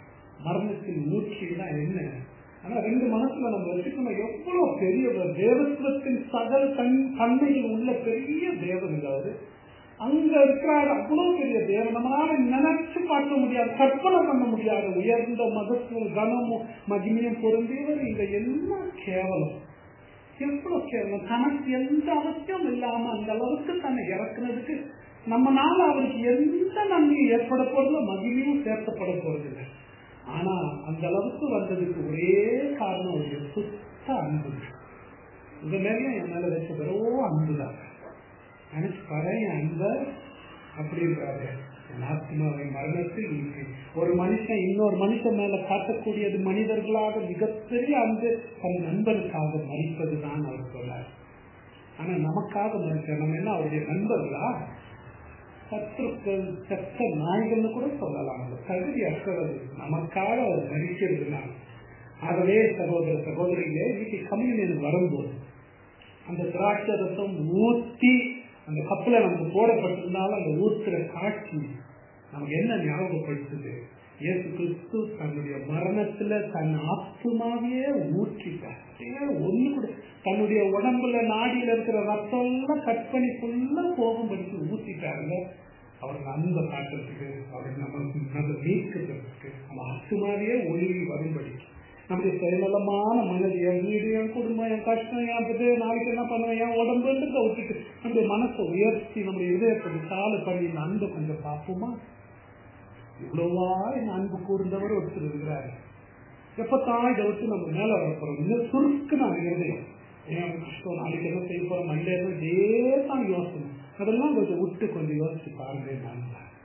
மரணத்தின் மூச்சுன்னா என்ன ஆனா ரெண்டு மனசுல நம்ம வச்சுக்கணும் எவ்வளவு பெரியவர் தேவத்துவத்தின் சகல கண் தன்மையில் உள்ள பெரிய தேவன் அவரு அங்க இருக்கிறார் அவ்வளவு பெரிய தேவன் நம்மளால நினைச்சு பார்க்க முடியாது கற்பனை பண்ண முடியாது உயர்ந்த மகத்துவம் கனமும் மகிமையும் பொருந்தியவர் இங்க எல்லாம் கேவலம் எவ்வளவு கேவலம் தனக்கு எந்த அவசியம் இல்லாம அந்த அளவுக்கு தன்னை இறக்குனதுக்கு நம்மனால அவருக்கு எந்த நன்மையும் ஏற்பட போறதில்ல மகிமையும் சேர்க்கப்பட போறதில்லை ஆனா அந்த அளவுக்கு வந்ததுக்கு ஒரே காரணம் அவருடைய சுத்த அன்பு இந்த மேலும் என் மேல வச்ச வெறும் அன்புதான் நினைச்சு பாரு என் அன்ப அப்படின்றாரு என் ஆத்மாவை மரணத்தில் இருக்கு ஒரு மனுஷன் இன்னொரு மனுஷன் மேல காட்டக்கூடியது மனிதர்களாக மிகப்பெரிய அன்பு தன் நண்பனுக்காக மறிப்பதுதான் அவர் சொன்னார் ஆனா நமக்காக மறிக்க நம்ம என்ன அவருடைய நண்பர்களா சத்துருக்கள் சத்த நாய்கள்னு கூட சொல்லலாம் அந்த தகுதி அற்றது நமக்காக அவர் மறிக்கிறதுனால் ஆகவே சகோதர சகோதரிகளே இன்னைக்கு கம்யூனியன் வரும்போது அந்த திராட்சை ரசம் ஊத்தி அந்த கப்பல நமக்கு போடப்பட்டிருந்தாலும் அந்த ஊத்துற காட்சி நமக்கு என்ன ஞாபகப்படுத்துது இயேசு கிறிஸ்து தன்னுடைய மரணத்துல தன் ஆத்மாவையே ஊற்றிட்டார் ஒண்ணு கூட தன்னுடைய உடம்புல நாடியில இருக்கிற ரத்தம் எல்லாம் கட் பண்ணி ஃபுல்லா போகும்படிக்கு ஊத்திட்டாருங்க அவர் அன்பை காட்டுறதுக்கு அவர் நம்ம நம்ம நீக்கிறதுக்கு நம்ம ஆத்மாவையே ஒழுங்கி வரும்படிக்கு நம்முடைய சுயநலமான மனது என் வீடு என் குடும்பம் என் கஷ்டம் என் இது நாளைக்கு என்ன பண்ணுவேன் என் உடம்புன்றத விட்டுட்டு நம்முடைய மனசை உயர்த்தி நம்முடைய இதயத்தை சாலை பண்ணி இந்த அன்பை கொஞ்சம் பார்ப்போமா இவ்வளவா என் அன்பு கூர்ந்தவர் ஒருத்தர் இருக்கிறாரு எப்பத்தான் இதை வச்சு நம்ம மேல வரப்போறோம் இன்னும் சுருக்கு நான் இருதயம் ஏன் கஷ்டம் நாளைக்கு என்ன செய்ய போறோம் மண்டே இதே தான் யோசனை அதெல்லாம் கொஞ்சம் விட்டு கொஞ்சம் யோசிச்சு பாருங்க நான்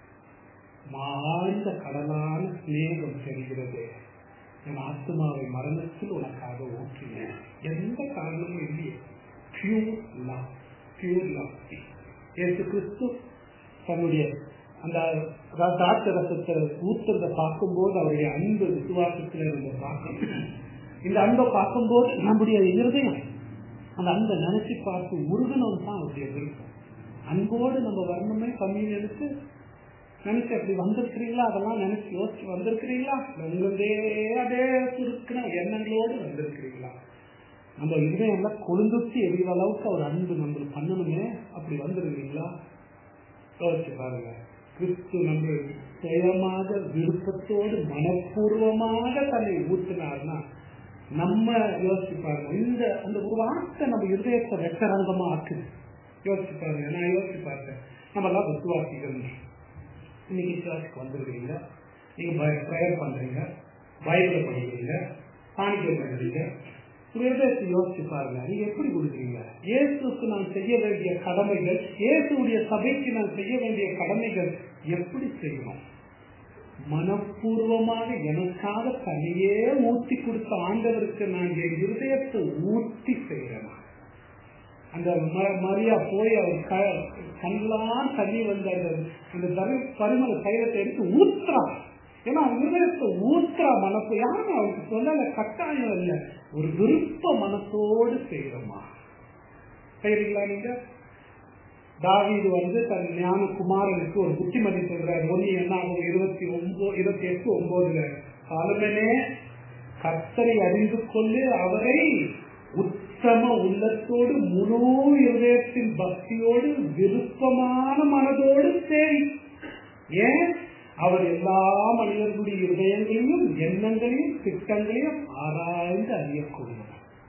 மாழ்ந்த கடலான சிநேகம் தெரிகிறது என் ஆத்மாவை மரணத்தில் உனக்காக ஊற்றினேன் எந்த காரணமும் இல்லையே pure love pure love Yesu Kristhu தன்னுடைய அந்த தாத்த ரசத்தை ஊத்துறத பார்க்கும்போது அவருடைய அன்பு விசுவாசத்துல இருந்த பார்க்கணும் இந்த அன்பை பார்க்கும்போது நம்முடைய இருதயம் அந்த அன்பை நினைச்சு பார்த்து உருகணும் தான் அவருடைய விருப்பம் அன்போடு நம்ம வரணுமே கம்யூனியனுக்கு நினைச்சு அப்படி வந்திருக்கிறீங்களா அதெல்லாம் நினைச்சு யோசிச்சு வந்திருக்கிறீங்களா உங்களே அதே சுருக்கின எண்ணங்களோடு வந்திருக்கிறீங்களா நம்ம இதயம் எல்லாம் கொழுந்துச்சு எரிகிற அளவுக்கு அவர் அன்பு நம்மளுக்கு பண்ணணுமே அப்படி வந்திருக்கிறீங்களா யோசிச்சு பாருங்க கிறிஸ்து நம்ம சுயமாக விருப்பத்தோடு மனப்பூர்வமாக தன்னை ஊற்றினார்னா நம்ம யோசிச்சு பாருங்க இந்த அந்த ஒரு வார்த்தை நம்ம இருதயத்தை வெட்டரங்கமா ஆக்குது யோசிச்சு பாருங்க நான் யோசிச்சு பார்த்தேன் நம்ம எல்லாம் விசுவாசிகள் இன்னைக்கு சர்ச்சுக்கு வந்துருக்கீங்க நீங்க ப்ரேயர் பண்றீங்க பைபிளை படிக்கிறீங்க காணிக்கை பண்றீங்க இருதயத்தை யோசிச்சு பாருங்க நீங்க எப்படி கொடுக்குறீங்க இயேசுக்கு நான் செய்ய வேண்டிய கடமைகள் இயேசுடைய சபைக்கு நான் செய்ய வேண்டிய கடமைகள் எப்படி செய்யணும் மனப்பூர்வமாக எனக்காக தனியே ஊற்றி கொடுத்த ஆண்டவருக்கு நான் என் இருதயத்தை ஊற்றி செய்கிறேன் அந்த மரியா போய் அவர் கண்ணெல்லாம் தண்ணி வந்தார்கள் அந்த தரி பரிமள தைலத்தை எடுத்து ஊத்துறா ஏன்னா இருதயத்தை ஊத்துறா மனசு யாரும் அவருக்கு சொல்லல கட்டாயம் இல்லை ஒரு விருப்ப மனசோடு செய்யறோமா செய்யறீங்களா நீங்க தாவீது வந்து தன் ஞான குமாரனுக்கு ஒரு புத்திமதி சொல்றாரு ஒன்னு என்ன ஆகும் இருபத்தி ஒன்பது இருபத்தி எட்டு ஒன்பதுல காலமே கத்தரை அறிந்து கொண்டு அவரை உத்தம உள்ளத்தோடு முழு இதயத்தின் பக்தியோடு விருப்பமான மனதோடு சேரி ஏன் அவர் எல்லா மனிதர்களுடைய இதயங்களையும் எண்ணங்களையும் திட்டங்களையும் ஆராய்ந்து அறியக்கூடியவர்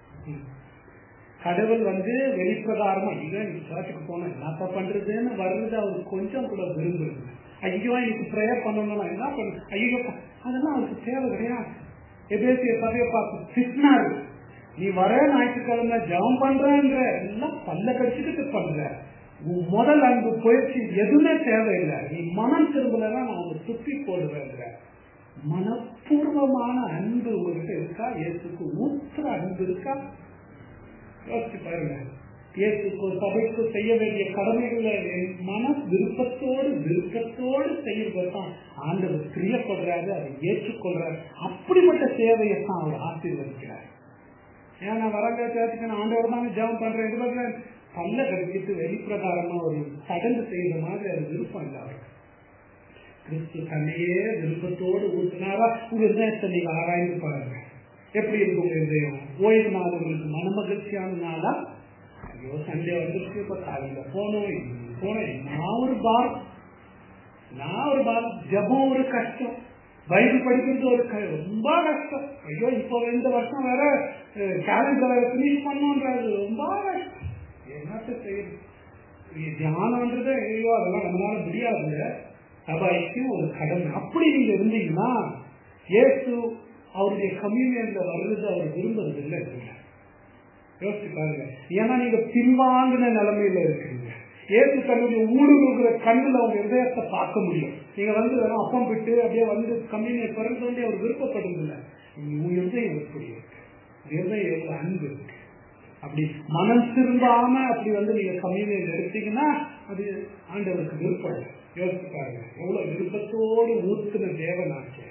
கடவுள் வந்து வெளிப்பிரகாரமா ஐயோ இன்னைக்கு சர்ச்சுக்கு போனேன் என்னப்பா பண்றதுன்னு வர்றது அவர் கொஞ்சம் கூட விரும்புறது ஐயோ இன்னைக்கு ப்ரேயர் பண்ணணும்னா என்ன பண்ண ஐயோ அதெல்லாம் அவருக்கு தேவை கிடையாது எபேசிய சபையை பார்த்து திட்டினாரு நீ வர ஞாயிற்றுக்கிழமை ஜபம் பண்றன்ற எல்லாம் பல்ல கடிச்சுக்கிட்டு பண்ற உன் முதல் அன்பு பயிற்சி எதுவுமே தேவையில்லை நீ மனம் திரும்பலன்னா நான் உங்க துப்பி போடுவேங்கிற மனப்பூர்வமான அன்பு உங்ககிட்ட இருக்கா இயேசுக்கு ஊத்துற அன்பு இருக்கா யோசிச்சு பாருங்க இயேசுக்கு சபைக்கு செய்ய வேண்டிய கடமைகளை மன விருப்பத்தோடு விருப்பத்தோடு செய்யறதான் ஆண்டவர் பிரியப்படுறாரு அதை ஏற்றுக்கொள்றாரு அப்படிப்பட்ட சேவையை தான் அவர் ஆசீர்வதிக்கிறார் ஏன் நான் வரங்க சேர்த்துக்கு நான் ஆண்டவர் தானே ஜெபம் பண்றேன் இது பல்ல கடிச்சிட்டு வெளிப்பிரகாரமா ஒரு சடங்கு செய்யற மாதிரி அது விருப்பம் இல்லை அவருக்கு கிறிஸ்து தன்னையே விருப்பத்தோடு ஊற்றினாரா உங்க இதயத்தை நீங்க ஆராய்ந்து பாருங்க எப்படி இருக்கு உங்க இதயம் ஓய்வு நாள் உங்களுக்கு மனமகிழ்ச்சியான நாளா ஐயோ சண்டே வந்துருச்சு இப்ப காலையில போனோம் போனேன் நான் ஒரு பார் நான் ஒரு பார் ஜபம் ஒரு கஷ்டம் பைபிள் படிக்கிறது ஒரு ரொம்ப கஷ்டம் ஐயோ இப்போ இந்த வருஷம் வேற கேலண்டர் பினிஷ் பண்ணோன்றது ரொம்ப கஷ்டம் என்னத்த செய்யுது தியானம்ன்றது ஐயோ அதெல்லாம் நம்மளால முடியாது சபாய்க்கும் ஒரு கடமை அப்படி நீங்க இருந்தீங்கன்னா ஏசு அவருடைய கம்யூனியன்ல வர்றது அவர் விரும்புறது இல்லை யோசிச்சு பாருங்க ஏன்னா நீங்க பின்வாங்கின நிலைமையில இருக்கீங்க ஏசு தன்னுடைய ஊடுருகிற கண்ணுல அவங்க இதயத்தை பார்க்க முடியும் நீங்க வந்து வெறும் அப்பம் விட்டு அப்படியே வந்து கம்யூனியன் பிறந்து வந்து அவர் விருப்பப்படுறது இல்லை உங்க இருதயம் எப்படி இருக்கு இருதயம் எவ்வளவு அன்பு இருக்கு அப்படி மனம் திரும்பாம அப்படி வந்து நீங்க கம்யூனியன் எடுத்தீங்கன்னா அது ஆண்டவருக்கு விருப்பம் யோசிச்சு பாருங்க எவ்வளவு விருப்பத்தோடு ஊத்துன தேவனாச்சு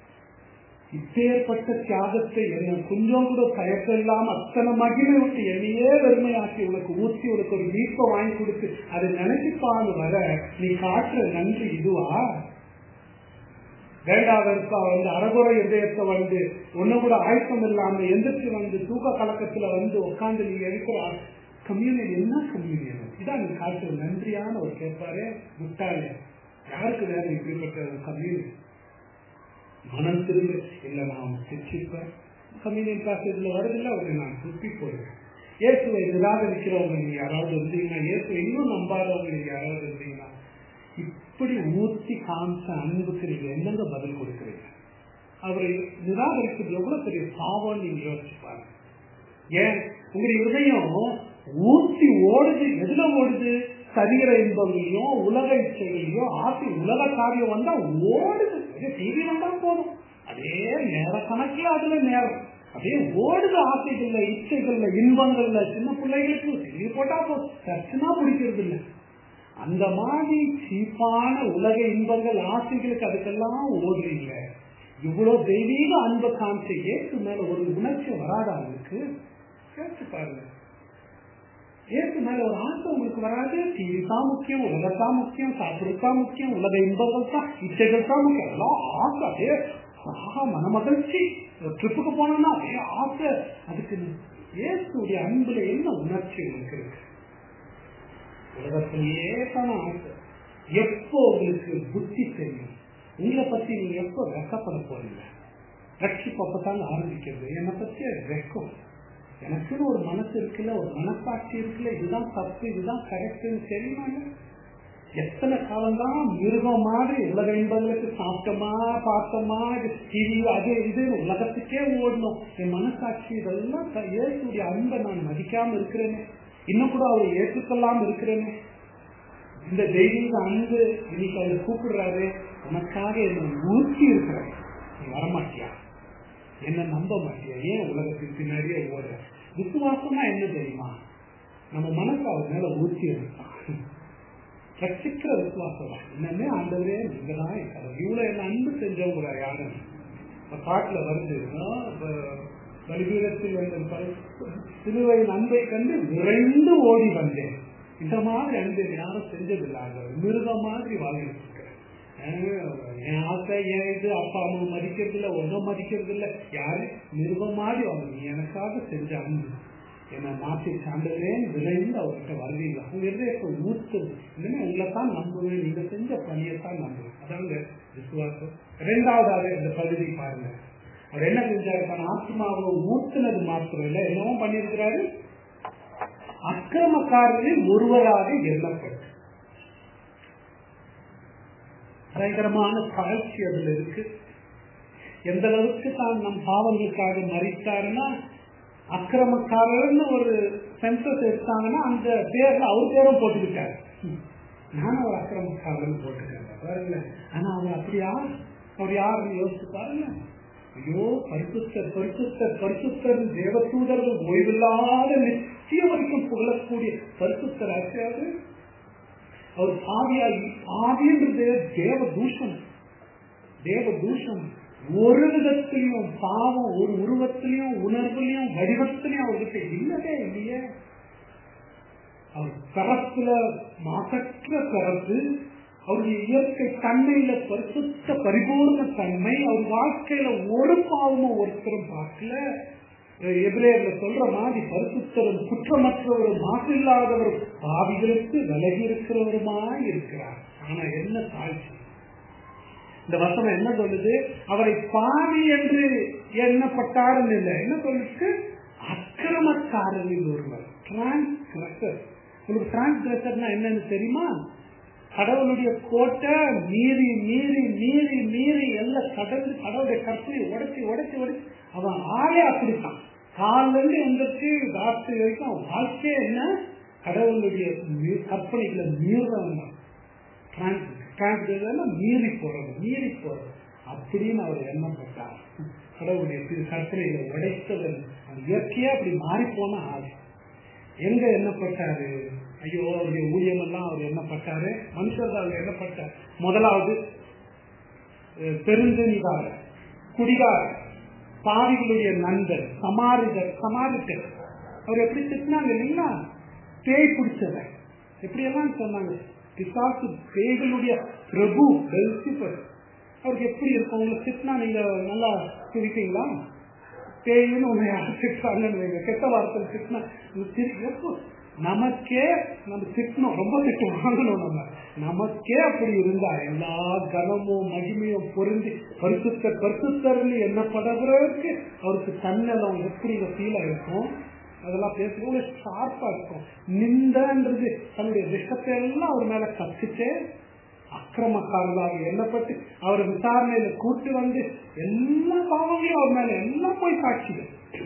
இப்பேற்பட்ட தியாகத்தை என்ன கொஞ்சம் கூட தயக்கம் இல்லாம அத்தனை மகிமை விட்டு என்னையே வெறுமையாக்கி உனக்கு ஊற்றி உனக்கு ஒரு மீட்பை வாங்கி கொடுத்து அதை நினைச்சுப்பான்னு வர நீ காட்டுற நன்றி இதுவா வேண்டாதற்கா வந்து அறகுறை இதயத்தை வந்து ஒண்ணு கூட ஆயத்தம் இல்லாம எந்திரிச்சு வந்து தூக்க கலக்கத்துல வந்து உட்காந்து நீங்க இருக்கிற கம்யூனியன் என்ன கம்யூனியன் இதான் நீ காட்டுற நன்றியான ஒரு கேட்பாரு முட்டாளே யாருக்கு வேணும் இப்படிப்பட்ட கம்யூனியன் மனம் திரும்ப இல்லை நான் சிரிச்சிருப்பேன் கம்யூனியன் கிளாஸ் இதுல வரதில்லை அவரை நான் துப்பி போயிடுவேன் இயேசுவை நிராகரிக்கிறவங்க நீங்க யாராவது இருந்தீங்கன்னா இயேசு இன்னும் நம்பாதவங்க நீங்க யாராவது இருந்தீங்கன்னா இப்படி ஊற்றி காமிச்ச அன்புக்கு நீங்க என்னங்க பதில் கொடுக்குறீங்க அவரை நிராகரிக்கிறது எவ்வளவு பெரிய பாவம் நீங்க யோசிச்சு பாருங்க ஏன் உங்களுடைய இதயம் ஊற்றி ஓடுது எதுல ஓடுது சரீர இன்பங்களையும் உலக இச்சைகளையும் ஆசை உலக காரியம் வந்தா ஓடுது டிவி வந்தா போதும் அதே நேர கணக்குல அதுல நேரம் அப்படியே ஓடுது ஆசைகள்ல இச்சைகள்ல இன்பங்கள்ல சின்ன பிள்ளைகளுக்கு டிவி போட்டா போதும் சர்ச்சுனா பிடிக்கிறது இல்லை அந்த மாதிரி சீப்பான உலக இன்பங்கள் ஆசைகளுக்கு அதுக்கெல்லாம் ஓடுறீங்க இவ்வளவு தெய்வீக அன்பை காமிச்ச ஏற்று மேல ஒரு உணர்ச்சி வராதா அவங்களுக்கு கேட்டு பாருங்க ஏற்று மேல ஒரு ஆசை உங்களுக்கு வராது டிவி தான் முக்கியம் உலகத்தான் முக்கியம் சாப்பிடுறதுதான் முக்கியம் உலக இன்பங்கள் தான் இச்சைகள் தான் முக்கியம் எல்லாம் ஆசை அதே ஆஹா மனமகிழ்ச்சி ட்ரிப்புக்கு போனோம்னா அதே ஆசை அதுக்கு ஏசுடைய அன்புல என்ன உணர்ச்சி உங்களுக்கு இருக்கு உலகத்திலேயே தானே ஆசை எப்போ உங்களுக்கு புத்தி தெரியும் உங்களை பத்தி நீங்க எப்போ வெக்கப்பட போறீங்க ரட்சிப்பு அப்பதாங்க ஆரம்பிக்கிறது என்னை பத்தி வெக்கம் எனக்குன்னு ஒரு மனசு இருக்குல்ல ஒரு மனசாட்சி இருக்குல்ல இதுதான் தப்பு இதுதான் கரெக்ட்னு தெரியுமாங்க எத்தனை காலம்தான் மிருகம் மாதிரி உலக இன்பங்களுக்கு சாப்பிட்டோமா பார்த்தோமா டிவி அது இது உலகத்துக்கே ஓடணும் என் மனசாட்சி இதெல்லாம் இயேசுடைய அன்பை நான் மதிக்காம இருக்கிறேனே இன்னும் கூட அவரை ஏற்றுக்கொள்ளாம இருக்கிறேனே இந்த தெய்வீக அன்பு இன்னைக்கு அவர் கூப்பிடுறாரு உனக்காக என்ன ஊற்றி இருக்கிறேன் நீ வரமாட்டியா என்ன நம்ப மாட்டியா ஏன் உலகத்துக்கு பின்னாடியே ஓட விசுவாசம்னா என்ன தெரியுமா நம்ம மனசு அவர் மேல ஊற்றி இருக்கான் ரட்சிக்கிற விசுவாசம் என்னமே ஆண்டவரே நீங்க தான் இவ்வளவு என்ன அன்பு செஞ்சவங்க யாரும் பாட்டுல வருது பலிபீடத்தில் வந்த சிலுவையின் அன்பை கண்டு விரைந்து ஓடி வந்தேன் இந்த மாதிரி அன்பை யாரும் செஞ்சதில்லை மிருகம் மாதிரி வாழ்ந்துட்டு என் ஆசை என் இது அப்பா அம்மா மதிக்கிறது இல்லை ஒன்றும் மதிக்கிறது இல்லை யாரு மிருகம் மாதிரி அவங்க எனக்காக செஞ்ச அன்பு என்னை மாற்றி சாண்டுகிறேன் விரைந்து அவர்கிட்ட வருவீங்க அவங்க இருதயத்தை ஊத்துது இனிமே உங்களை தான் நம்புவேன் நீங்க செஞ்ச பணியை தான் நம்புவேன் அதாங்க விசுவாசம் இரண்டாவதாக இந்த பகுதி பாருங்க அவர் என்ன செஞ்சாரு தன் ஆத்மாவை ஊத்துனது மாத்திரம் இல்லை என்னவோ பண்ணியிருக்கிறாரு அக்கிரமக்காரர்களில் ஒருவராக எண்ணப்பட்டு பயங்கரமான தாழ்ச்சி அதுல இருக்கு எந்த அளவுக்கு தான் நம் பாவங்களுக்காக மறித்தாருன்னா அக்கிரமக்காரர்னு ஒரு சென்சஸ் எடுத்தாங்கன்னா அந்த பேர்ல அவர் பேரும் போட்டுக்கிட்டாரு நானும் ஒரு அக்கிரமக்காரர்னு போட்டுக்கிறேன் பாருங்க ஆனா அவர் அப்படி யார் அவர் யாருன்னு யோசிச்சு பாருங்க ஐயோ பரிசுத்தர் பரிசுத்தர் பரிசுத்தர் தேவதூதர்கள் ஓய்வில்லாத நிச்சயம் வரைக்கும் புகழக்கூடிய பரிசுத்தர் ஆசையாது அவர் பாவியாகி பாவின்றது தேவ தூஷம் தேவ தூஷம் ஒரு விதத்திலையும் பாவம் ஒரு உருவத்திலையும் உணர்வுலையும் வடிவத்திலையும் அவர்கிட்ட இல்லவே இல்லையே அவர் கரத்துல மாசற்ற கரத்து அவருடைய இயற்கை தன்மையில பரிசுத்த பரிபூர்ண தன்மை அவர் வாழ்க்கையில ஒரு பாவமும் ஒருத்தரும் பார்க்கல எபிரேயர்ல சொல்ற மாதிரி பரிசுத்தரும் குற்றமற்றவரும் மாசில்லாதவரும் பாவிகளுக்கு விலகி இருக்கிறவருமாய் இருக்கிறார் ஆனா என்ன தாழ்ச்சி இந்த வசனம் என்ன சொல்லுது அவரை பாவி என்று எண்ணப்பட்டாருன்னு இல்லை என்ன சொல்லுச்சு அக்கிரமக்காரரில் ஒருவர் டிரான்ஸ்கிரசர் உங்களுக்கு டிரான்ஸ்கிரசர்னா என்னன்னு தெரியுமா கடவுளுடைய கோட்டை மீறி மீறி மீறி மீறி எல்லாம் கடந்து கடவுளுடைய கற்பனை உடச்சி உடச்சி உடச்சி அவன் ஆளே அப்படித்தான் காலில இருந்து எந்திரிச்சு ராத்திரி வரைக்கும் அவன் வாழ்க்கையே என்ன கடவுளுடைய கற்பனைகளை மீறவன் தான் டிரான்ஸ்கிரசர்னா மீறி போறது மீறி போறது அப்படின்னு அவர் எண்ணப்பட்டார் கடவுளுடைய கற்பனைகளை உடைத்தவன் அந்த இயற்கையா அப்படி மாறி போன ஆள் எங்க எண்ணப்பட்டாரு ஐயோ அவருடைய ஊழியம் எல்லாம் அவர் எண்ணப்பட்டாரு மனுஷர் அவர் எண்ணப்பட்டார் முதலாவது பெருந்தனிகார குடிகார பாவிகளுடைய நண்பர் சமாரிதர் சமாரித்தர் அவர் எப்படி திட்டினாங்க இல்லைங்களா பேய் பிடிச்சவர் எப்படி எல்லாம் சொன்னாங்க பிசாசு பேய்களுடைய பிரபு பெல்சிபர் அவருக்கு எப்படி இருக்கும் உங்களை திட்டினா நீங்க நல்லா துடிப்பீங்களா பேயின்னு உன்னை யார் திட்டுறாங்கன்னு வைங்க கெட்ட வார்த்தை திட்டினா எப்போ நமக்கே நம்ம திட்டணும் ரொம்ப திட்டு வாங்கணும் நம்ம நமக்கே அப்படி இருந்தா எல்லா கனமும் மகிமையும் பொருந்தி பரிசுத்த பரிசுத்தர்னு எண்ணப்படுறதுக்கு அவருக்கு தன்னலம் எப்படி ஃபீல் ஆயிருக்கும் அதெல்லாம் பேசுறது ஷார்ப்பா இருக்கும் நிந்தன்றது தன்னுடைய விஷத்தை எல்லாம் அவர் மேல கத்துச்சு அக்கிரமக்காரர்களாக எண்ணப்பட்டு அவர் விசாரணையில கூட்டு வந்து எல்லா பாவங்களையும் அவர் மேல எல்லாம் போய் சாட்சிகள்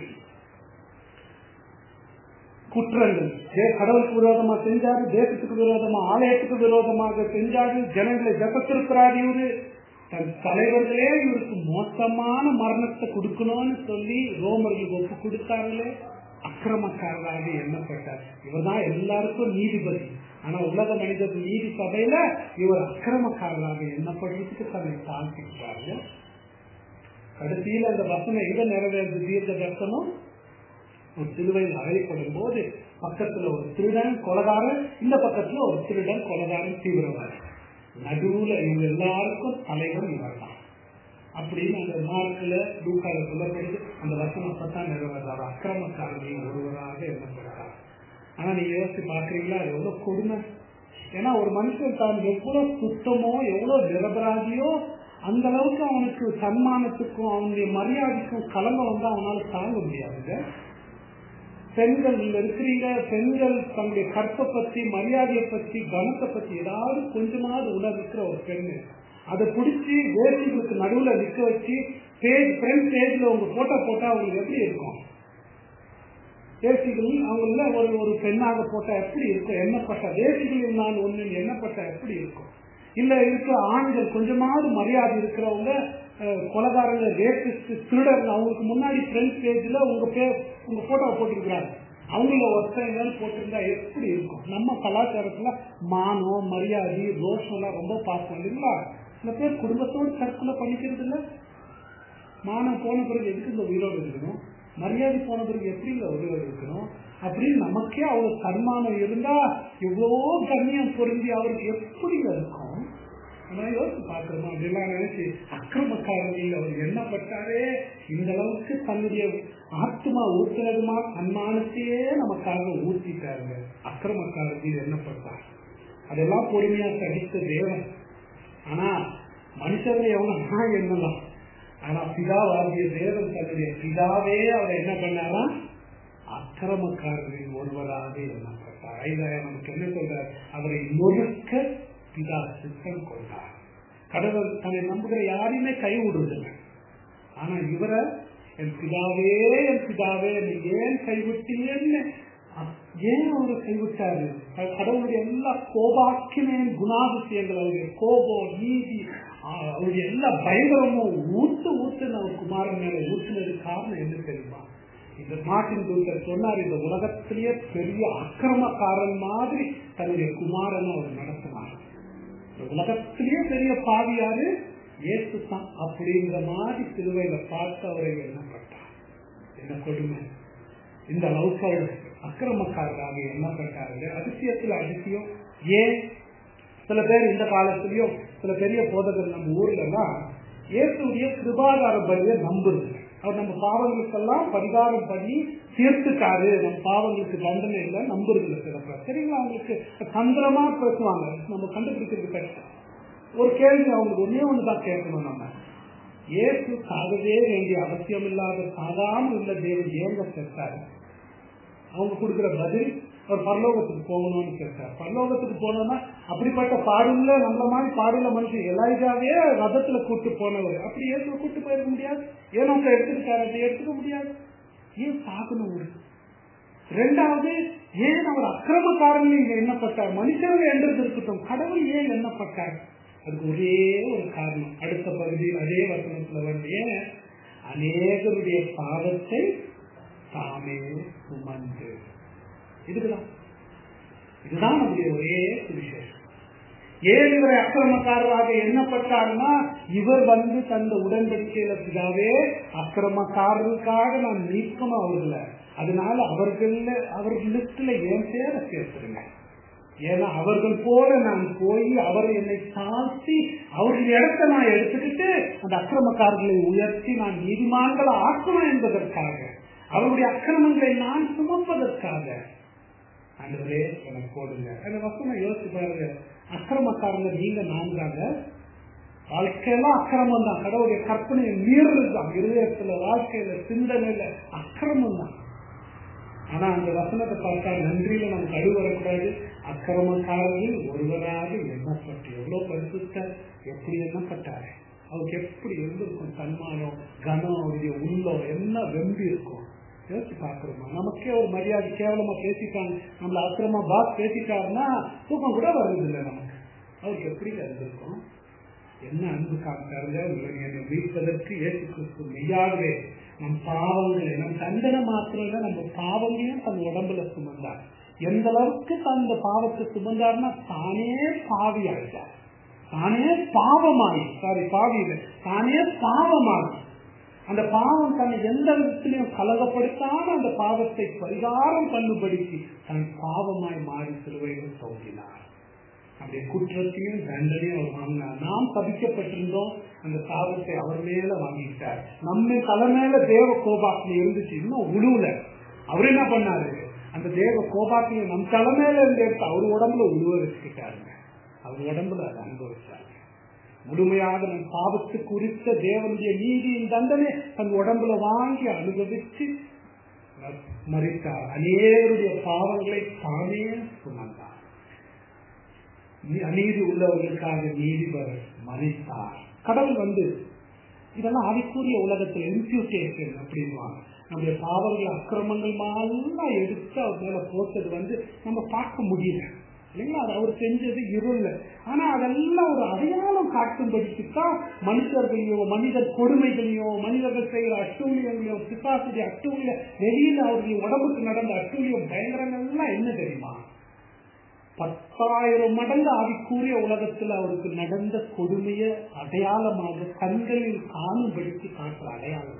குற்றங்கள் கடவுளுக்கு விரோதமா செஞ்சாரு தேசத்துக்கு விரோதமா ஆலயத்துக்கு விரோதமாக செஞ்சாரு ஜனங்களை ஜபத்திருக்கிறார் இவரு தன் தலைவர்களே இவருக்கு மோசமான மரணத்தை கொடுக்கணும்னு சொல்லி ரோமர்களுக்கு ஒப்பு கொடுத்தார்களே அக்கிரமக்காரராக எண்ணப்பட்டார் இவர் தான் எல்லாருக்கும் நீதிபதி ஆனா உலக மனிதர் நீதி சபையில இவர் அக்கிரமக்காரராக எண்ணப்படுறதுக்கு தன்னை தாழ்த்திக்கிறாரு கடைசியில் அந்த வசனம் எங்க நிறைவேறது தீர்க்க தர்சனம் ஒரு சிலுவையில் அழைப்படும் போது பக்கத்துல ஒரு திருடன் கொலகாரன் இந்த பக்கத்துல ஒரு திருடன் கொலகாரன் தீவிரவாதி நடுவுல இவங்க எல்லாருக்கும் தலைவர் இவர் தான் அப்படின்னு அந்த மார்க்கில் லூக்கால சொல்லப்படுது அந்த வசனம் தான் நிறைவேறாரு அக்கிரமக்காரர்கள் ஒருவராக எண்ணப்படுறார் ஆனா நீங்க யோசிச்சு பாக்குறீங்களா எவ்வளவு கொடுமை ஏன்னா ஒரு மனுஷன் தான் எவ்வளவு சுத்தமோ எவ்வளவு நிரபராதியோ அந்த அளவுக்கு அவனுக்கு சன்மானத்துக்கும் அவனுடைய மரியாதைக்கும் கலங்கம் வந்து அவனால தாங்க முடியாதுங்க பெண்கள் நீங்க இருக்கிறீங்க பெண்கள் தன்னுடைய கற்பை பத்தி மரியாதையை பத்தி கனத்தை பத்தி ஏதாவது கொஞ்சமாவது உணர்வுக்கிற ஒரு பெண்ணு அதை பிடிச்சி வேசிகளுக்கு நடுவுல நிக்க வச்சு பேஜ் ஃப்ரண்ட் பேஜ்ல உங்க போட்டோ போட்டா அவங்களுக்கு எப்படி இருக்கும் வேசிகள் அவங்கள ஒரு ஒரு பெண்ணாக போட்டா எப்படி இருக்கும் எண்ணப்பட்ட வேசிகளில் நான் ஒண்ணு எண்ணப்பட்ட எப்படி இருக்கும் இல்ல இருக்கிற ஆண்கள் கொஞ்சமாவது மரியாதை இருக்கிறவங்க கொலகாரங்க ரேபிஸ்ட் திருடர் அவங்களுக்கு முன்னாடி ஃப்ரண்ட் பேஜ்ல உங்க பேர் உங்க போட்டோ போட்டிருக்கிறாங்க அவங்கள ஒருத்தர் போட்டிருந்தா எப்படி இருக்கும் நம்ம கலாச்சாரத்துல மானம் மரியாதை ரோஷம் எல்லாம் ரொம்ப பார்ப்போம் இல்லைங்களா சில பேர் குடும்பத்தோடு தற்கொலை பண்ணிக்கிறது இல்ல மானம் போன பிறகு எதுக்கு இந்த உயிரோடு இருக்கணும் மரியாதை போன பிறகு எப்படி இந்த உயிரோடு இருக்கணும் அப்படின்னு நமக்கே அவ்வளவு சன்மானம் இருந்தா எவ்வளவோ கண்ணியம் பொருந்தி அவருக்கு எப்படி இருக்கும் நான் யோசிச்சு பாக்குறோமா அப்படிலாம் நினைச்சு அக்கிரமக்காரர்கள் அவர் எண்ணப்பட்டாரே இந்த அளவுக்கு தன்னுடைய ஆத்மா ஊத்துறதுமா தன்மானத்தையே நமக்காக ஊத்திட்டாருங்க அக்கிரமக்காரர்கள் எண்ணப்பட்டார் அதெல்லாம் பொறுமையா சகித்த தேவன் ஆனா மனுஷர்கள் எவ்வளவு என்னலாம் ஆனா பிதாவாகிய தேவன் தன்னுடைய பிதாவே அவர் என்ன பண்ணாரா அக்கிரமக்காரர்களின் ஒருவராக எண்ணப்பட்டார் ஐந்தாயிரம் நமக்கு என்ன சொல்றார் அவரை நொறுக்க பிதா சித்தம் கொண்டார் கடவுள் தன்னை நம்புகிற யாரையுமே கை விடுறதில்லை ஆனா இவரை என் பிதாவே என் பிதாவே நீ ஏன் கைவிட்டீங்கன்னு ஏன் அவரை கைவிட்டாரு கடவுளுடைய எல்லா கோபாக்கினேன் குணாதிசயங்கள் அவருடைய கோபம் நீதி அவருடைய எல்லா பயங்கரமும் ஊத்து ஊத்துன்னு அவர் குமாரன் மேல ஊத்துனது காரணம் என்ன தெரியுமா இந்த மாட்டின் தூக்கர் சொன்னார் இந்த உலகத்திலேயே பெரிய அக்கிரமக்காரன் மாதிரி தன்னுடைய குமாரன் அவர் நடத்தினார் இந்த உலகத்திலேயே பெரிய பாவியாரு ஏசு தான் அப்படிங்கிற மாதிரி சிலுவையில பார்த்து அவரை எண்ணப்பட்டார் என்ன கொடுமை இந்த அளவுக்கு அவர் அக்கிரமக்காரராக எண்ணப்பட்டார்கள் அதிசயத்தில் அதிசயம் ஏன் சில பேர் இந்த காலத்திலயும் சில பெரிய போதகர் நம்ம ஊர்ல எல்லாம் இயேசுடைய கிருபாதார பலியை நம்புறது அவர் நம்ம பாவங்களுக்கெல்லாம் பரிகாரம் பண்ணி தீர்த்துட்டாரு நம்ம பாவங்களுக்கு தண்டனை இல்லை நம்புறது இல்லை சில பேர் சரிங்களா அவங்களுக்கு தந்திரமா பேசுவாங்க நம்ம கண்டுபிடிக்கிறது கஷ்டம் ஒரு கேள்வி அவங்களுக்கு ஒன்னே ஒண்ணுதான் கேட்கணும் நம்ம இயேசு சாகவே வேண்டிய அவசியம் இல்லாத சாகாம உள்ள தேவன் ஏங்க செத்தாரு அவங்க கொடுக்குற பதில் அவர் பரலோகத்துக்கு போகணும்னு கேட்டார் பரலோகத்துக்கு போனோம்னா அப்படிப்பட்ட பாடுல நம்மள மாதிரி பாடுல மனுஷன் எலாய்ஜாவே ரதத்துல கூட்டு போனவர் அப்படி ஏற்று கூட்டு போயிருக்க முடியாது ஏன் அவங்க எடுத்துக்கிட்டாரு அதை எடுத்துக்க முடியாது ஏன் சாகணும் ஒரு ரெண்டாவது ஏன் அவர் அக்கிரமக்காரன் இங்க எண்ணப்பட்டார் மனுஷர்கள் என்றது இருக்கட்டும் கடவுள் ஏன் எண்ணப்பட்டார் அதுக்கு ஒரே ஒரு காரணம் அடுத்த பகுதியில் அதே வசனத்துல வந்து ஏன் அநேகருடைய பாவத்தை தாமே சுமந்து இதுக்குதான் இதுதான் நம்முடைய ஒரே சுவிசேஷம் ஏன் இவரை அக்கிரமக்காரராக எண்ணப்பட்டார்னா இவர் வந்து தந்த உடன்படிக்கையில பிதாவே அக்கிரமக்காரருக்காக நான் நீக்கமா அவர்களை அதனால அவர்கள் அவர்கள் லிஸ்ட்ல என் பேரை சேர்த்துருங்க ஏன்னா அவர்கள் போல நான் போய் அவர் என்னை தாழ்த்தி அவர்கள் இடத்தை நான் எடுத்துக்கிட்டு அந்த அக்கிரமக்காரர்களை உயர்த்தி நான் நீதிமான்களை ஆக்கணும் என்பதற்காக அவருடைய அக்கிரமங்களை நான் சுமப்பதற்காக ஆண்டவரே எனக்கு போடுங்க அந்த வசனம் யோசிச்சு பாருங்க அக்கிரமக்காரங்க நீங்க நான் தாங்க வாழ்க்கையெல்லாம் அக்கிரமம் தான் கடவுளுடைய கற்பனையை மீறுறது தான் இருதயத்துல வாழ்க்கையில சிந்தனையில அக்கிரமம் தான் ஆனா அந்த வசனத்தை பார்த்தா நன்றியில நம்ம கடு வரக்கூடாது அக்கிரமக்காரர்கள் ஒருவராக எண்ணப்பட்டு எவ்வளவு பரிசுத்த எப்படி எண்ணப்பட்டாரு அவருக்கு எப்படி இருந்திருக்கும் சன்மானம் கனம் அவருடைய உள்ளம் என்ன வெம்பி இருக்கும் யோசிச்சு பாக்குறோமா நமக்கே ஒரு மரியாதை கேவலமா பேசிட்டாங்க நம்மள அக்கிரமா பாஸ் பேசிட்டாருன்னா தூக்கம் கூட வருது இல்லை நமக்கு அவருக்கு எப்படி இருந்திருக்கும் என்ன அன்பு காமிட்டாருங்க என்னை மீட்பதற்கு ஏசு கிறிஸ்து மெய்யாகவே நம் பாவங்களை நம் தண்டனை மாத்திரம் இல்ல நம்ம பாவங்களையும் தன் உடம்புல சுமந்தார் எந்த அளவுக்கு தந்த பாவத்தை சுமந்தார்னா தானே பாவி ஆயிட்டார் தானே பாவமாயி சாரி பாவி இல்லை தானே பாவமாகி அந்த பாவம் தன்னை எந்த விதத்திலையும் கலகப்படுத்தாம அந்த பாவத்தை பரிகாரம் பண்ணுபடிக்கு தன் பாவமாய் மாறி சிலுவையில் தோன்றினார் அப்படி குற்றத்தையும் தண்டனையும் அவர் வாங்கினார் நாம் தவிக்கப்பட்டிருந்தோம் அந்த சாபத்தை அவர் மேல வாங்கிட்டார் நம்ம தலை மேல தேவ கோபாக்கில் இருந்துச்சு இன்னும் உழுவுல அவர் என்ன பண்ணாரு அந்த தேவ கோபாக்கியம் நம் தலை மேல இருந்து எடுத்து அவர் உடம்புல உழுவ வச்சுக்கிட்டாருங்க அவர் உடம்புல அதை அனுபவிச்சாரு முழுமையாக நம் பாவத்து குறித்த தேவனுடைய நீதியின் தண்டனை தன் உடம்புல வாங்கி அனுபவிச்சு மறித்தார் அநேகருடைய பாவங்களை தானே சுமந்தார் அநீதி உள்ளவர்களுக்காக நீதிபர் மறித்தார் கடவுள் வந்து இதெல்லாம் ஆவிக்குரிய உலகத்தில் இன்ஃபியூட்டேஷன் அப்படின்வாங்க நம்முடைய பாவங்கள் அக்கிரமங்கள் எல்லாம் எடுத்து அவர் மேல போட்டது வந்து நம்ம பார்க்க முடியல இல்லைங்களா அது அவர் செஞ்சது இருள் ஆனா அதெல்லாம் ஒரு அடையாளம் காட்டும்படிக்கு தான் மனிதர்களையோ மனிதர் கொடுமைகளையோ மனிதர்கள் செய்கிற அட்டூழியங்களையோ பிசாசுடைய அட்டூழிய வெளியில அவர்களுடைய உடம்புக்கு நடந்த அட்டூழியம் பயங்கரங்கள்லாம் என்ன தெரியுமா பத்தாயிரம் மடங்கு ஆவிக்கூறிய உலகத்தில் அவருக்கு நடந்த கொடுமைய அடையாளமாக கண்களில் காணும்படிக்கு காட்டுற அடையாளம்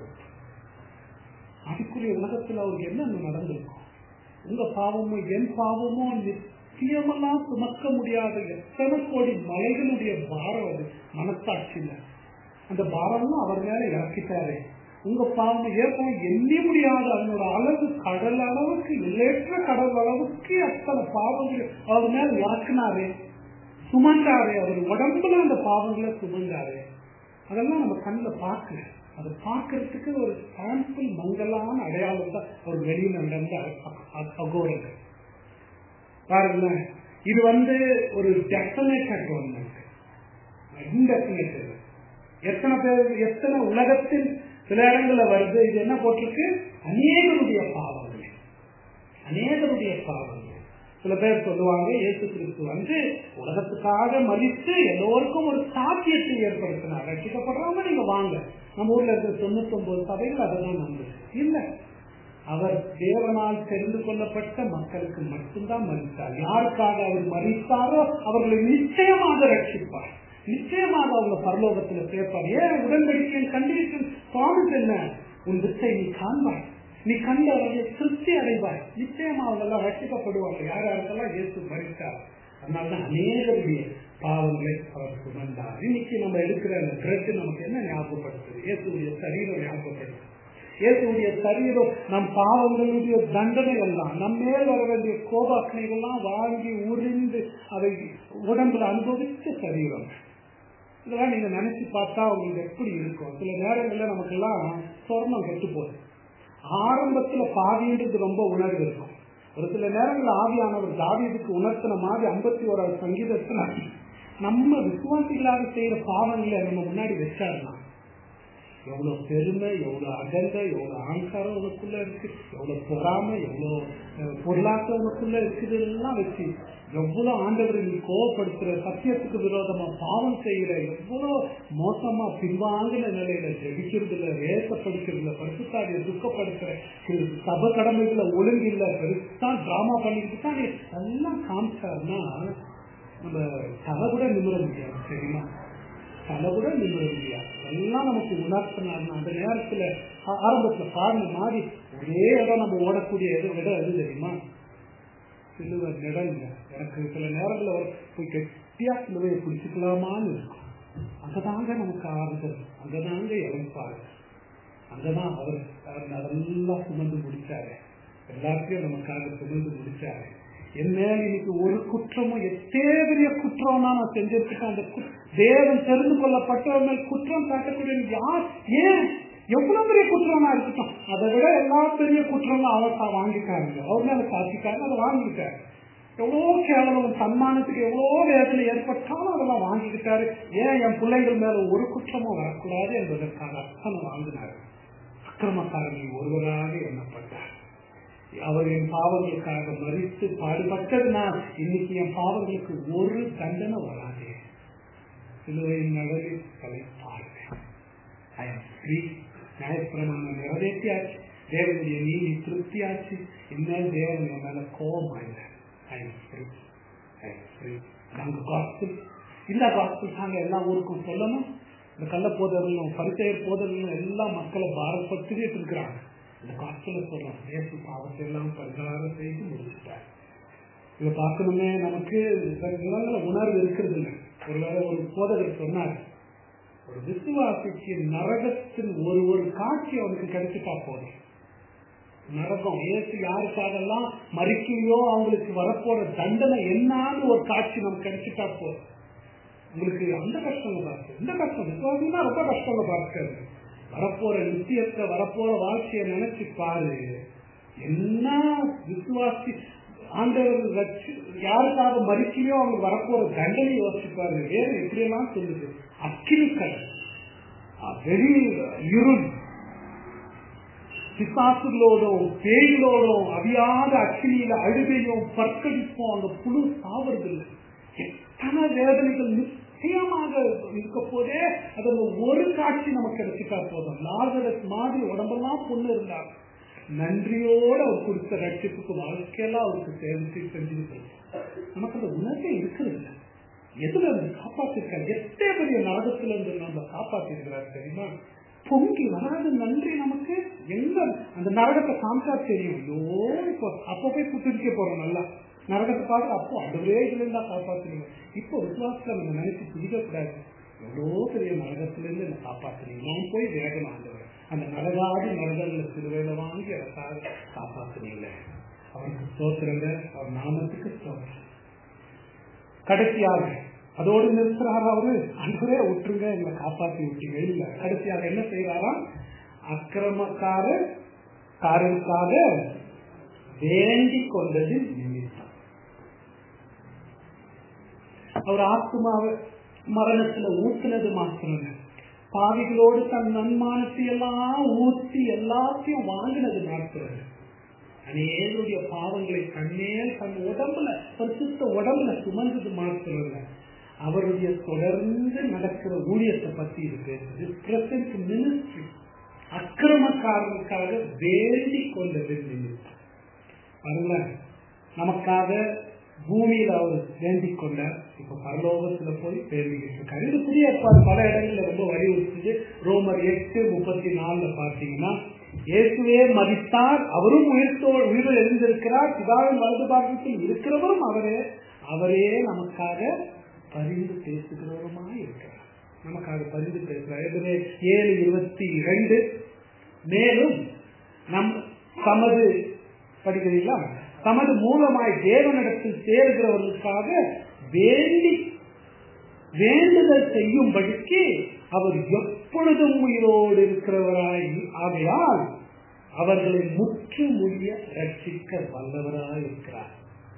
ஆவிக்குரிய உலகத்தில் அவருக்கு என்னென்ன நடந்திருக்கும் உங்க பாவமோ என் பாவமோ நிச்சயமெல்லாம் சுமக்க முடியாத எத்தனை கோடி மலைகளுடைய பாரம் அது மனசாட்சியில அந்த பாரம்லாம் அவர் மேல இறக்கிட்டாரு உங்க பாவம் ஏற்போம் எண்ணி முடியாத அதனோட அளவு கடல் அளவுக்கு எல்லையற்ற கடல் அளவுக்கு அத்தனை பாவங்கள் அவர் மேல இறக்குனாரு சுமந்தாரு அவர் உடம்புல அந்த பாவங்களை சுமந்தாரு அதெல்லாம் நம்ம கண்ணில் பார்க்கல அதை பார்க்கறதுக்கு ஒரு சாம்பிள் மங்கலான அடையாளம் தான் அவர் வெளியில் நடந்த அகோரங்கள் பாருங்களேன் இது வந்து ஒரு டெஃபினேட் அட்வான்மெண்ட் இன்டெஃபினேட் எத்தனை பேர் எத்தனை உலகத்தில் சில இடங்கள்ல வருது இது என்ன போட்டிருக்கு அநேகருடைய பாவங்கள் அநேகருடைய பாவங்கள் சில பேர் சொல்லுவாங்க இயேசு கிறிஸ்து வந்து உலகத்துக்காக மதித்து எல்லோருக்கும் ஒரு சாத்தியத்தை ஏற்படுத்தினார் ரட்சிக்கப்படுறவங்க நீங்க வாங்க நம்ம ஊர்ல இருக்கிற தொண்ணூத்தி ஒன்பது சபைகள் அதை தான் நம்பு இல்ல அவர் தேவனால் தெரிந்து கொள்ளப்பட்ட மக்களுக்கு மட்டும்தான் மதித்தார் யாருக்காக அவர் மதித்தாரோ அவர்களை நிச்சயமாக ரட்சிப்பார் நிச்சயமாக அவங்க பரலோகத்துல சேர்ப்பார் ஏன் உடன்படிக்கையின் கண்டிஷன் ப்ராமிஸ் என்ன உன் வித்தை நீ காண்பாய் நீ கண்டு அவர்களை திருப்தி அடைவாய் நிச்சயமா அவங்க எல்லாம் ரட்சிக்கப்படுவாங்க யார் யாருக்கெல்லாம் இயேசு மறித்தார் அதனாலதான் அநேகருடைய பாவங்களை அவர் சுமந்தார் இன்னைக்கு நம்ம எடுக்கிற அந்த ட்ரெஸ் நமக்கு என்ன ஞாபகப்படுத்துது இயேசுடைய சரீரம் ஞாபகப்படுத்துது இயேசுடைய சரீரம் நம் பாவங்களுடைய தண்டனை எல்லாம் நம்ம மேல் வர வேண்டிய கோபாக்கனைகள்லாம் வாங்கி உறிந்து அதை உடம்புல அனுபவித்த சரீரம் இதெல்லாம் நீங்க நினைச்சு பார்த்தா உங்களுக்கு எப்படி இருக்கும் சில நேரங்கள்ல நமக்கெல்லாம் சொர்ணம் கெட்டு போகுது ஆரம்பத்துல பாதின்றது ரொம்ப உணர்வு இருக்கும் ஒரு சில நேரங்கள் ஆவியானவர் தாவீதுக்கு உணர்த்தின மாதிரி ஐம்பத்தி ஓராவது சங்கீதத்துல நம்ம விசுவாசிகளாக செய்யற பாவங்களை நம்ம முன்னாடி வச்சாருன்னா எவ்வளவு பெருமை எவ்வளவு அகந்த எவ்வளவு ஆங்காரம் உனக்குள்ள இருக்கு எவ்வளவு பொறாமை எவ்வளவு அஹ், பொருளாதாரம் உனக்குள்ள இருக்குது எல்லாம் வச்சு எவ்வளவு ஆண்டவரை நீ கோவப்படுத்துற சத்தியத்துக்கு விரோதமா பாவம் செய்யற எவ்வளவு மோசமா பின்வாங்கின நிலையில ஜெபிக்கிறதுல வேசப்படுக்கிறதுல பரிசுத்தாடிய துக்கப்படுத்துற இது சப கடமைகளை ஒழுங்கு இல்ல பெருசா டிராமா பண்ணிக்கிட்டு தான் நீ எல்லாம் காமிச்சாருன்னா நம்ம தலை கூட நிமிர முடியாது தெரியுமா தலை கூட நிமிர முடியாது எல்லாம் நமக்கு உணர்த்தினார்னா அந்த நேரத்துல ஆ- ஆரம்பத்துல பாடின மாதிரி ஒரே இடம் நம்ம ஓடக்கூடிய இடம் இடம் எது தெரியுமா சிலுவை நிழல்ங்க எனக்கு சில நேரத்துல ஒரு போய் கெட்டியா சிலுவையை பிடிச்சிக்கலாமான்னு இருக்கும் அங்கதாங்க நமக்கு ஆறுதல் அங்கதாங்க இழப்பாரு அங்கதான் அவர் அவர் அதெல்லாம் சுமந்து முடிச்சாரு எல்லாத்தையும் நமக்காக சுமந்து முடிச்சாரு என்ன இன்னைக்கு ஒரு குற்றமும் எத்தே பெரிய குற்றம்னா நான் செஞ்சிருக்கேன் அந்த கு- தேவன் தெரிந்து கொள்ளப்பட்டவர் மேல் குற்றம் காட்டக்கூடிய யார் ஏன் எவ்வளவு பெரிய குற்றமா இருக்கட்டும் அதை விட எல்லா பெரிய குற்றமும் அவர் தான் வாங்கிட்டாருங்க அவர் மேல சாட்சிக்காரு அதை வாங்கிட்டாரு எவ்வளோ கேவலம் சன்மானத்துக்கு எவ்வளோ வேதனை ஏற்பட்டாலும் அதெல்லாம் வாங்கிக்கிட்டாரு ஏன் என் பிள்ளைகள் மேல ஒரு குற்றமும் வரக்கூடாது என்பதற்காக அத்தனை வாங்கினாரு அக்கிரமக்காரர்கள் ஒருவராக எண்ணப்பட்டார் அவர் என் பாவங்களுக்காக மறித்து பாடுபட்டதுனால் இன்னைக்கு என் பாவங்களுக்கு ஒரு தண்டனை வராது சிலுவையின் நகரில் கலைப்பார்கள் ஐ எம் ஃப்ரீ நியாயப்பிரமாணம் நிறைவேற்றியாச்சு தேவனுடைய நீதி திருப்தியாச்சு இன்னும் தேவன் என் மேல கோபம் இல்லை I am free I am free நாங்க காஸ்பிள் இந்த காஸ்பிள் தாங்க எல்லா ஊருக்கும் சொல்லணும் இந்த கள்ள போதர்களும் பரிசெயர் போதர்களும் எல்லா மக்களை பாரப்படுத்திட்டு இருக்கிறாங்க இந்த காஸ்பிள சொல்றோம் இயேசு பாவத்தை எல்லாம் பரிகாரம் செய்து முடிச்சுட்டார் இதை பார்க்கணுமே நமக்கு சில நிலங்கள உணர்வு இருக்கிறது இல்லை ஒருவேளை ஒரு போதகர் சொன்னார் ஒரு விசுவாசிக்கு நரகத்தின் ஒரு ஒரு காட்சி அவனுக்கு கிடைச்சிட்டா போதும் நரகம் ஏசு யாருக்காகலாம் மறிக்கையோ அவங்களுக்கு வரப்போற தண்டனை என்னான்னு ஒரு காட்சி நமக்கு கிடைச்சிட்டா போதும் உங்களுக்கு அந்த கஷ்டங்க பார்த்து இந்த கஷ்டம் விசுவாசம்னா ரொம்ப கஷ்டங்க பார்க்கிறது வரப்போற நித்தியத்தை வரப்போற வாழ்க்கையை நினைச்சு பாரு என்ன விசுவாசி ஆண்டவர் வச்சு யாருக்காக மறிக்கலையோ அவங்க வரப்போற தண்டனை யோசிச்சு பாரு வேறு எப்படியெல்லாம் சொல்லுது அக்கினி கடல் வெறி இருள் பிசாசுகளோடும் பேய்களோடும் அவியாத அக்கினியில அழுகையும் பற்கடிப்பும் அந்த புழு சாவறது இல்லை எத்தனை வேதனைகள் நிச்சயமாக இருக்க போதே அதுல ஒரு காட்சி நமக்கு கிடைச்சிட்டா போதும் லாசரஸ் மாதிரி உடம்பெல்லாம் பொண்ணு இருந்தார் நன்றியோட அவர் கொடுத்த ரட்சிப்புக்கு வாழ்க்கையெல்லாம் அவருக்கு சேர்ந்து செஞ்சுட்டு நமக்கு அந்த உணர்வே இருக்கிறது இல்லை எதுல இருந்து காப்பாத்திருக்காரு எத்தனை பெரிய நரகத்துல இருந்து நம்ம காப்பாத்திருக்கிறார் தெரியுமா பொங்கி வராத நன்றி நமக்கு எங்க அந்த நரகத்தை காமிச்சா தெரியும் ஐயோ இப்போ அப்ப போய் புத்திரிக்க போறோம் நல்லா நரகத்தை பார்த்து அப்போ அதுவே இதுல இருந்தா காப்பாத்துறீங்க இப்போ விசுவாசத்துல நம்ம நினைச்சு பிடிக்கக்கூடாது எவ்வளோ பெரிய நரகத்துல இருந்து என்ன காப்பாத்துறீங்க நான் போய் வேகணும் ஆண்டவர் அந்த நரகாதி நரகங்களை சிறுவையில வாங்கி எனக்காக காப்பாத்துறீங்களே அவருக்கு ஸ்தோத்திரங்க அவர் நாமத்துக்கு ஸ்தோத்திரம் கடைசியாக அதோடு நிறுத்துறாரா அவரு அன்றே விட்டுருங்க எங்களை காப்பாத்தி விட்டீங்க இல்ல கடைசியாக என்ன செய்யறாரா அக்கிரமக்கார காரனுக்காக வேண்டிக் கொண்டது நிமித்தம் அவர் ஆத்மாவை மரணத்துல ஊத்துனது மாத்திரம் பாவிகளோடு தன் நன்மானத்தை எல்லாம் ஊத்தி எல்லாத்தையும் வாங்கினது மாத்திரம் அநேகருடைய பாவங்களை கண்ணேல் தன் உடம்புல பரிசுத்த உடம்புல சுமந்தது மாத்திரம் இல்ல அவருடைய தொடர்ந்து நடக்கிற ஊழியத்தை பத்தி இது பேசுது பிரசன்ட் மினிஸ்ட்ரி அக்கிரமக்காரனுக்காக வேண்டிக் கொண்டது நிமித்தம் பாருங்க நமக்காக பூமியில அவர் வேண்டிக் கொண்டார் இப்ப பரலோகத்துல போய் வேண்டிக்கிட்டு இருக்காரு இது புதிய ஏற்பாடு பல இடங்கள்ல ரொம்ப வலியுறுத்துது ரோமர் எட்டு முப்பத்தி நாலுல பாத்தீங்கன்னா இயேசுவே மதித்தார் அவரும் உயிர்த்தோ உயிரில் எழுந்திருக்கிறார் பிதாவின் வலது பாகத்தில் இருக்கிறவரும் அவரே அவரே நமக்காக பரிந்து பேசுகிறவருமாய் இருக்கிறார் நமக்காக பரிந்து பேசுகிறார் எதுவே ஏழு இருபத்தி இரண்டு மேலும் நம் தமது படிக்கிறீங்களா தமது மூலமாய் தேவனிடத்தில் சேருகிறவர்களுக்காக வேண்டி வேண்டுதல் செய்யும்படிக்கு அவர் எப்பொழுதும் உயிரோடு இருக்கிறவராய் ஆகையால் அவர்களை முற்று முடிய ரட்சிக்க வல்லவராய் இருக்கிறார்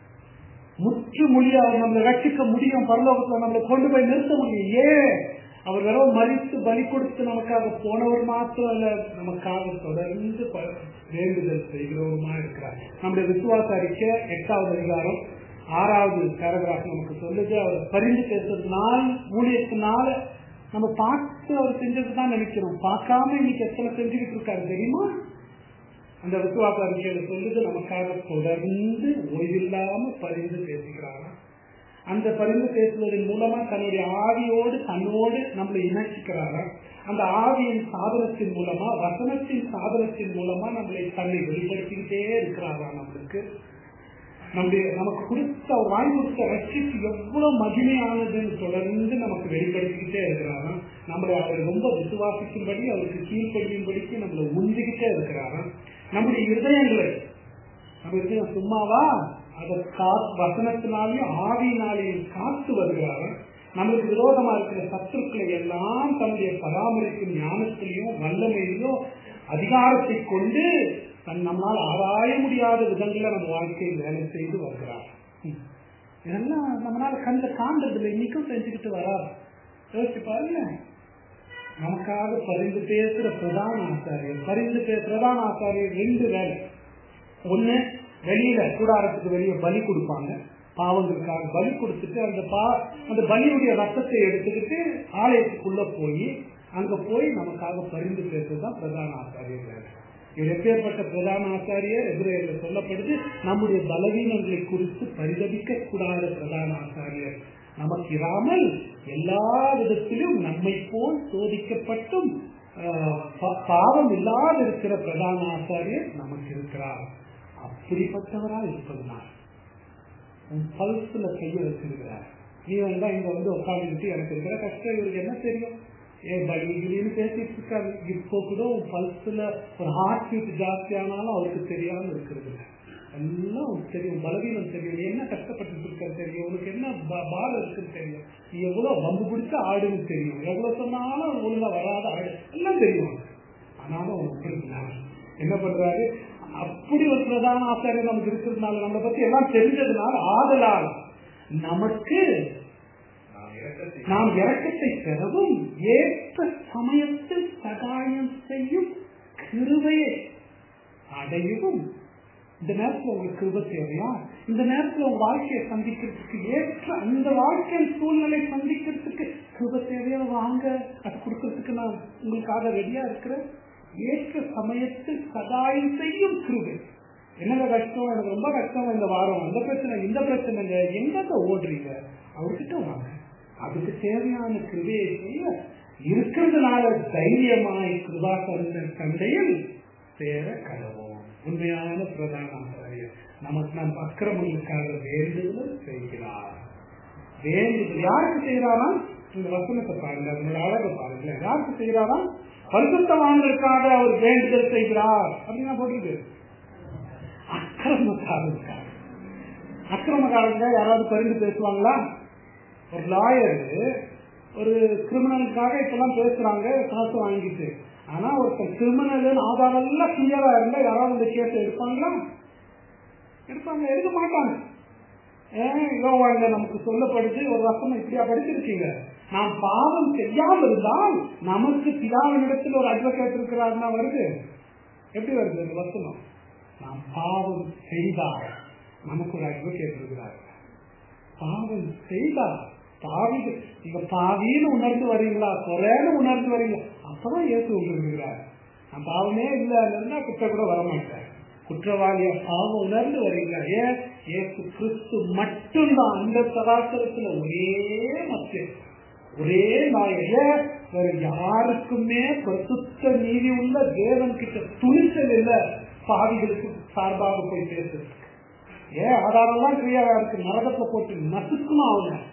முற்று முடிய அவர் நம்மளை ரட்சிக்க முடியும் பரலோகத்தில் நம்மளை கொண்டு போய் நிறுத்த முடியும் ஏன் அவர் வெறும் மறித்து பலி கொடுத்து நமக்காக போனவர் மாத்திரம் அல்ல நமக்காக தொடர்ந்து வேண்டுதல் செய்கிறவருமா இருக்கிறார் நம்முடைய விசுவாச அறிக்கை எட்டாவது அதிகாரம் ஆறாவது பேராகிராஃப் நமக்கு சொல்லுது அவர் பரிந்து பேசுறதுனால ஊழியத்தினால நம்ம பார்த்து அவர் செஞ்சது தான் நினைக்கிறோம் பார்க்காம இன்னைக்கு எத்தனை செஞ்சுக்கிட்டு இருக்காரு தெரியுமா அந்த விசுவாச அறிக்கையில சொல்லுது நமக்காக தொடர்ந்து ஓய்வில்லாம பரிந்து பேசுகிறாராம் அந்த பரிந்து பேசுவதன் மூலமா தன்னுடைய ஆவியோடு தன்னோடு நம்மளை இணைச்சிக்கிறாராம் அந்த ஆவியின் சாதனத்தின் மூலமா வசனத்தின் சாதனத்தின் மூலமா நம்மளை தன்னை வெளிப்படுத்திக்கிட்டே இருக்கிறாராம் நம்மளுக்கு நம்முடைய நமக்கு கொடுத்த அவர் வாங்கி கொடுத்த ரட்சிப்பு எவ்வளவு மகிமையானதுன்னு தொடர்ந்து நமக்கு வெளிப்படுத்திக்கிட்டே இருக்கிறாராம் நம்மளை அவர் ரொம்ப விசுவாசிக்கும்படி அவருக்கு கீழ்ப்படியும்படிக்கு நம்மளை உந்திக்கிட்டே இருக்கிறாராம் நம்முடைய இருதயங்களை நம்ம இருதயம் சும்மாவா அதை கா வசனத்தினாலையும் ஆவியினாலையும் காத்து வருகிறாராம் நம்மளுக்கு விரோதமா இருக்கிற சத்துருக்களை எல்லாம் தன்னுடைய பராமரிக்கும் ஞானத்திலையும் வல்லமையிலும் அதிகாரத்தை கொண்டு தன் நம்மால் ஆராய முடியாத விதங்களை நம்ம வாழ்க்கையில் வேலை செய்து வருகிறார் இதெல்லாம் நம்மளால கண்ட காண்றதில்லை இன்னைக்கும் செஞ்சுக்கிட்டு வராது யோசிச்சு பாருங்க நமக்காக பரிந்து பேசுற பிரதான ஆசாரியர் பரிந்து பே பிரதான ஆசாரியர் ரெண்டு வேலை ஒண்ணு வெளியில கூடாரத்துக்கு வெளியே பலி கொடுப்பாங்க பாவங்களுக்காக பலி கொடுத்துட்டு அந்த பா அந்த பலியுடைய ரத்தத்தை எடுத்துக்கிட்டு ஆலயத்துக்குள்ள போய் அங்க போய் நமக்காக பரிந்து பேசுறதுதான் பிரதான ஆசாரியர் வேலை இவர் எப்பேற்பட்ட பிரதான ஆசாரியர் எதிரையில சொல்லப்படுது நம்முடைய பலவீனங்களை குறித்து பரிதவிக்க கூடாத பிரதான ஆசாரியர் நமக்கு இராமல் எல்லா விதத்திலும் நம்மை போல் சோதிக்கப்பட்டும் பாவம் இல்லாத இருக்கிற பிரதான ஆசாரியர் நமக்கு இருக்கிறார் அப்படிப்பட்டவரா இருப்பதுனால் உன் பல்சுல கைய வச்சிருக்கிறார் நீ வந்தா இங்க வந்து உட்காந்துக்கிட்டு எனக்கு இருக்கிற கஷ்டம் இவருக்கு என்ன தெரியும் ஏன் பலி இப்படின்னு பேசிட்டு இருக்காரு இப்போ கூட உன் பல்சுல ஒரு ஹார்ட் பீட் ஜாஸ்தி ஆனாலும் அவருக்கு தெரியாம இருக்கிறது எல்லாம் உனக்கு தெரியும் பலவீனம் தெரியும் நீ என்ன கஷ்டப்பட்டு இருக்க தெரியும் உனக்கு என்ன பாரம் இருக்குன்னு தெரியும் நீ எவ்வளவு வம்பு பிடிச்ச ஆடுன்னு தெரியும் எவ்வளவு சொன்னாலும் ஒழுங்கா வராத ஆடு எல்லாம் தெரியும் ஆனாலும் உனக்கு என்ன பண்றாரு அப்படி ஒரு பிரதான ஆசாரியர் நமக்கு இருக்கிறதுனால நம்மளை பத்தி எல்லாம் தெரிஞ்சதுனால ஆதலால் நமக்கு நாம் இறக்கத்தை பெறவும் ஏற்ற சமயத்தில் சகாயம் செய்யும் கிருவையை அடையவும் இந்த நேரத்துல உங்களுக்கு கிருப தேவையா இந்த நேரத்துல உங்க வாழ்க்கையை சந்திக்கிறதுக்கு ஏற்ற அந்த வாழ்க்கையின் சூழ்நிலை சந்திக்கிறதுக்கு கிருப தேவையா வாங்க அது கொடுக்கறதுக்கு நான் உங்களுக்காக ரெடியா இருக்கிறேன் ஏற்ற சமயத்தில் சகாயம் செய்யும் கிருபை என்னங்க கஷ்டம் எனக்கு ரொம்ப கஷ்டம் இந்த வாரம் அந்த பிரச்சனை இந்த பிரச்சனைங்க எங்க ஓடுறீங்க அவர்கிட்ட வாங்க அதுக்கு தேவையான கிருபையை செய்ய இருக்கிறதுனால தைரியமாய் கிருபா சந்தையில் சேர கடவோம் உண்மையான பிரதான ஆசாரியர் நமக்கு நம் அக்கிரமங்களுக்காக வேண்டுதல் செய்கிறார் வேண்டுதல் யாருக்கு செய்கிறாரா இந்த வசனத்தை பாருங்க அதனுடைய அழகை பாருங்க யாருக்கு செய்கிறாரா பரிசுத்தவான்களுக்காக அவர் வேண்டுதல் செய்கிறார் அப்படின்னா போட்டுருக்கு அக்கிரமக்காரருக்காக அக்கிரமக்காரங்க யாராவது பரிந்து பேசுவாங்களா ஒரு லாயர் ஒரு கிரிமினலுக்காக இப்பெல்லாம் பேசுறாங்க காசு வாங்கிட்டு ஆனா ஒருத்தர் கிரிமினல் ஆதாரம் எல்லாம் கிளியரா இருந்தா யாராவது இந்த கேஸ் எடுப்பாங்களா எடுப்பாங்க எடுக்க மாட்டாங்க ஏன் யோவாங்க நமக்கு சொல்லப்படுது ஒரு வசனம் இப்படியா படிச்சிருக்கீங்க நாம் பாவம் செய்யாம இருந்தால் நமக்கு பிதாவினிடத்தில் ஒரு அட்வொகேட் இருக்கிறாருன்னா வருது எப்படி வருது இந்த வசனம் நாம் பாவம் செய்தால் நமக்கு ஒரு அட்வொகேட் இருக்கிறார் பாவம் செய்தால் பாவி நீங்க பாவின்னு உணர்ந்து வரீங்களா குறைன்னு உணர்ந்து வரீங்களா அப்பதான் ஏசு உங்களுக்கு இருக்கிறார் நான் பாவமே இல்லைன்னா குற்ற கூட வரமாட்டேன் குற்றவாளிய பாவம் உணர்ந்து வரீங்களா ஏன் ஏசு கிறிஸ்து மட்டும்தான் அந்த சராசரத்துல ஒரே மத்திய ஒரே நாயக வேற யாருக்குமே பிரசுத்த நீதி உள்ள தேவன் கிட்ட துணிச்சல் இல்ல பாவிகளுக்கு சார்பாக போய் பேசுறது ஏன் ஆதாரம்லாம் கிரியாவா இருக்கு நரகத்துல போட்டு நசுக்கணும் அவங்க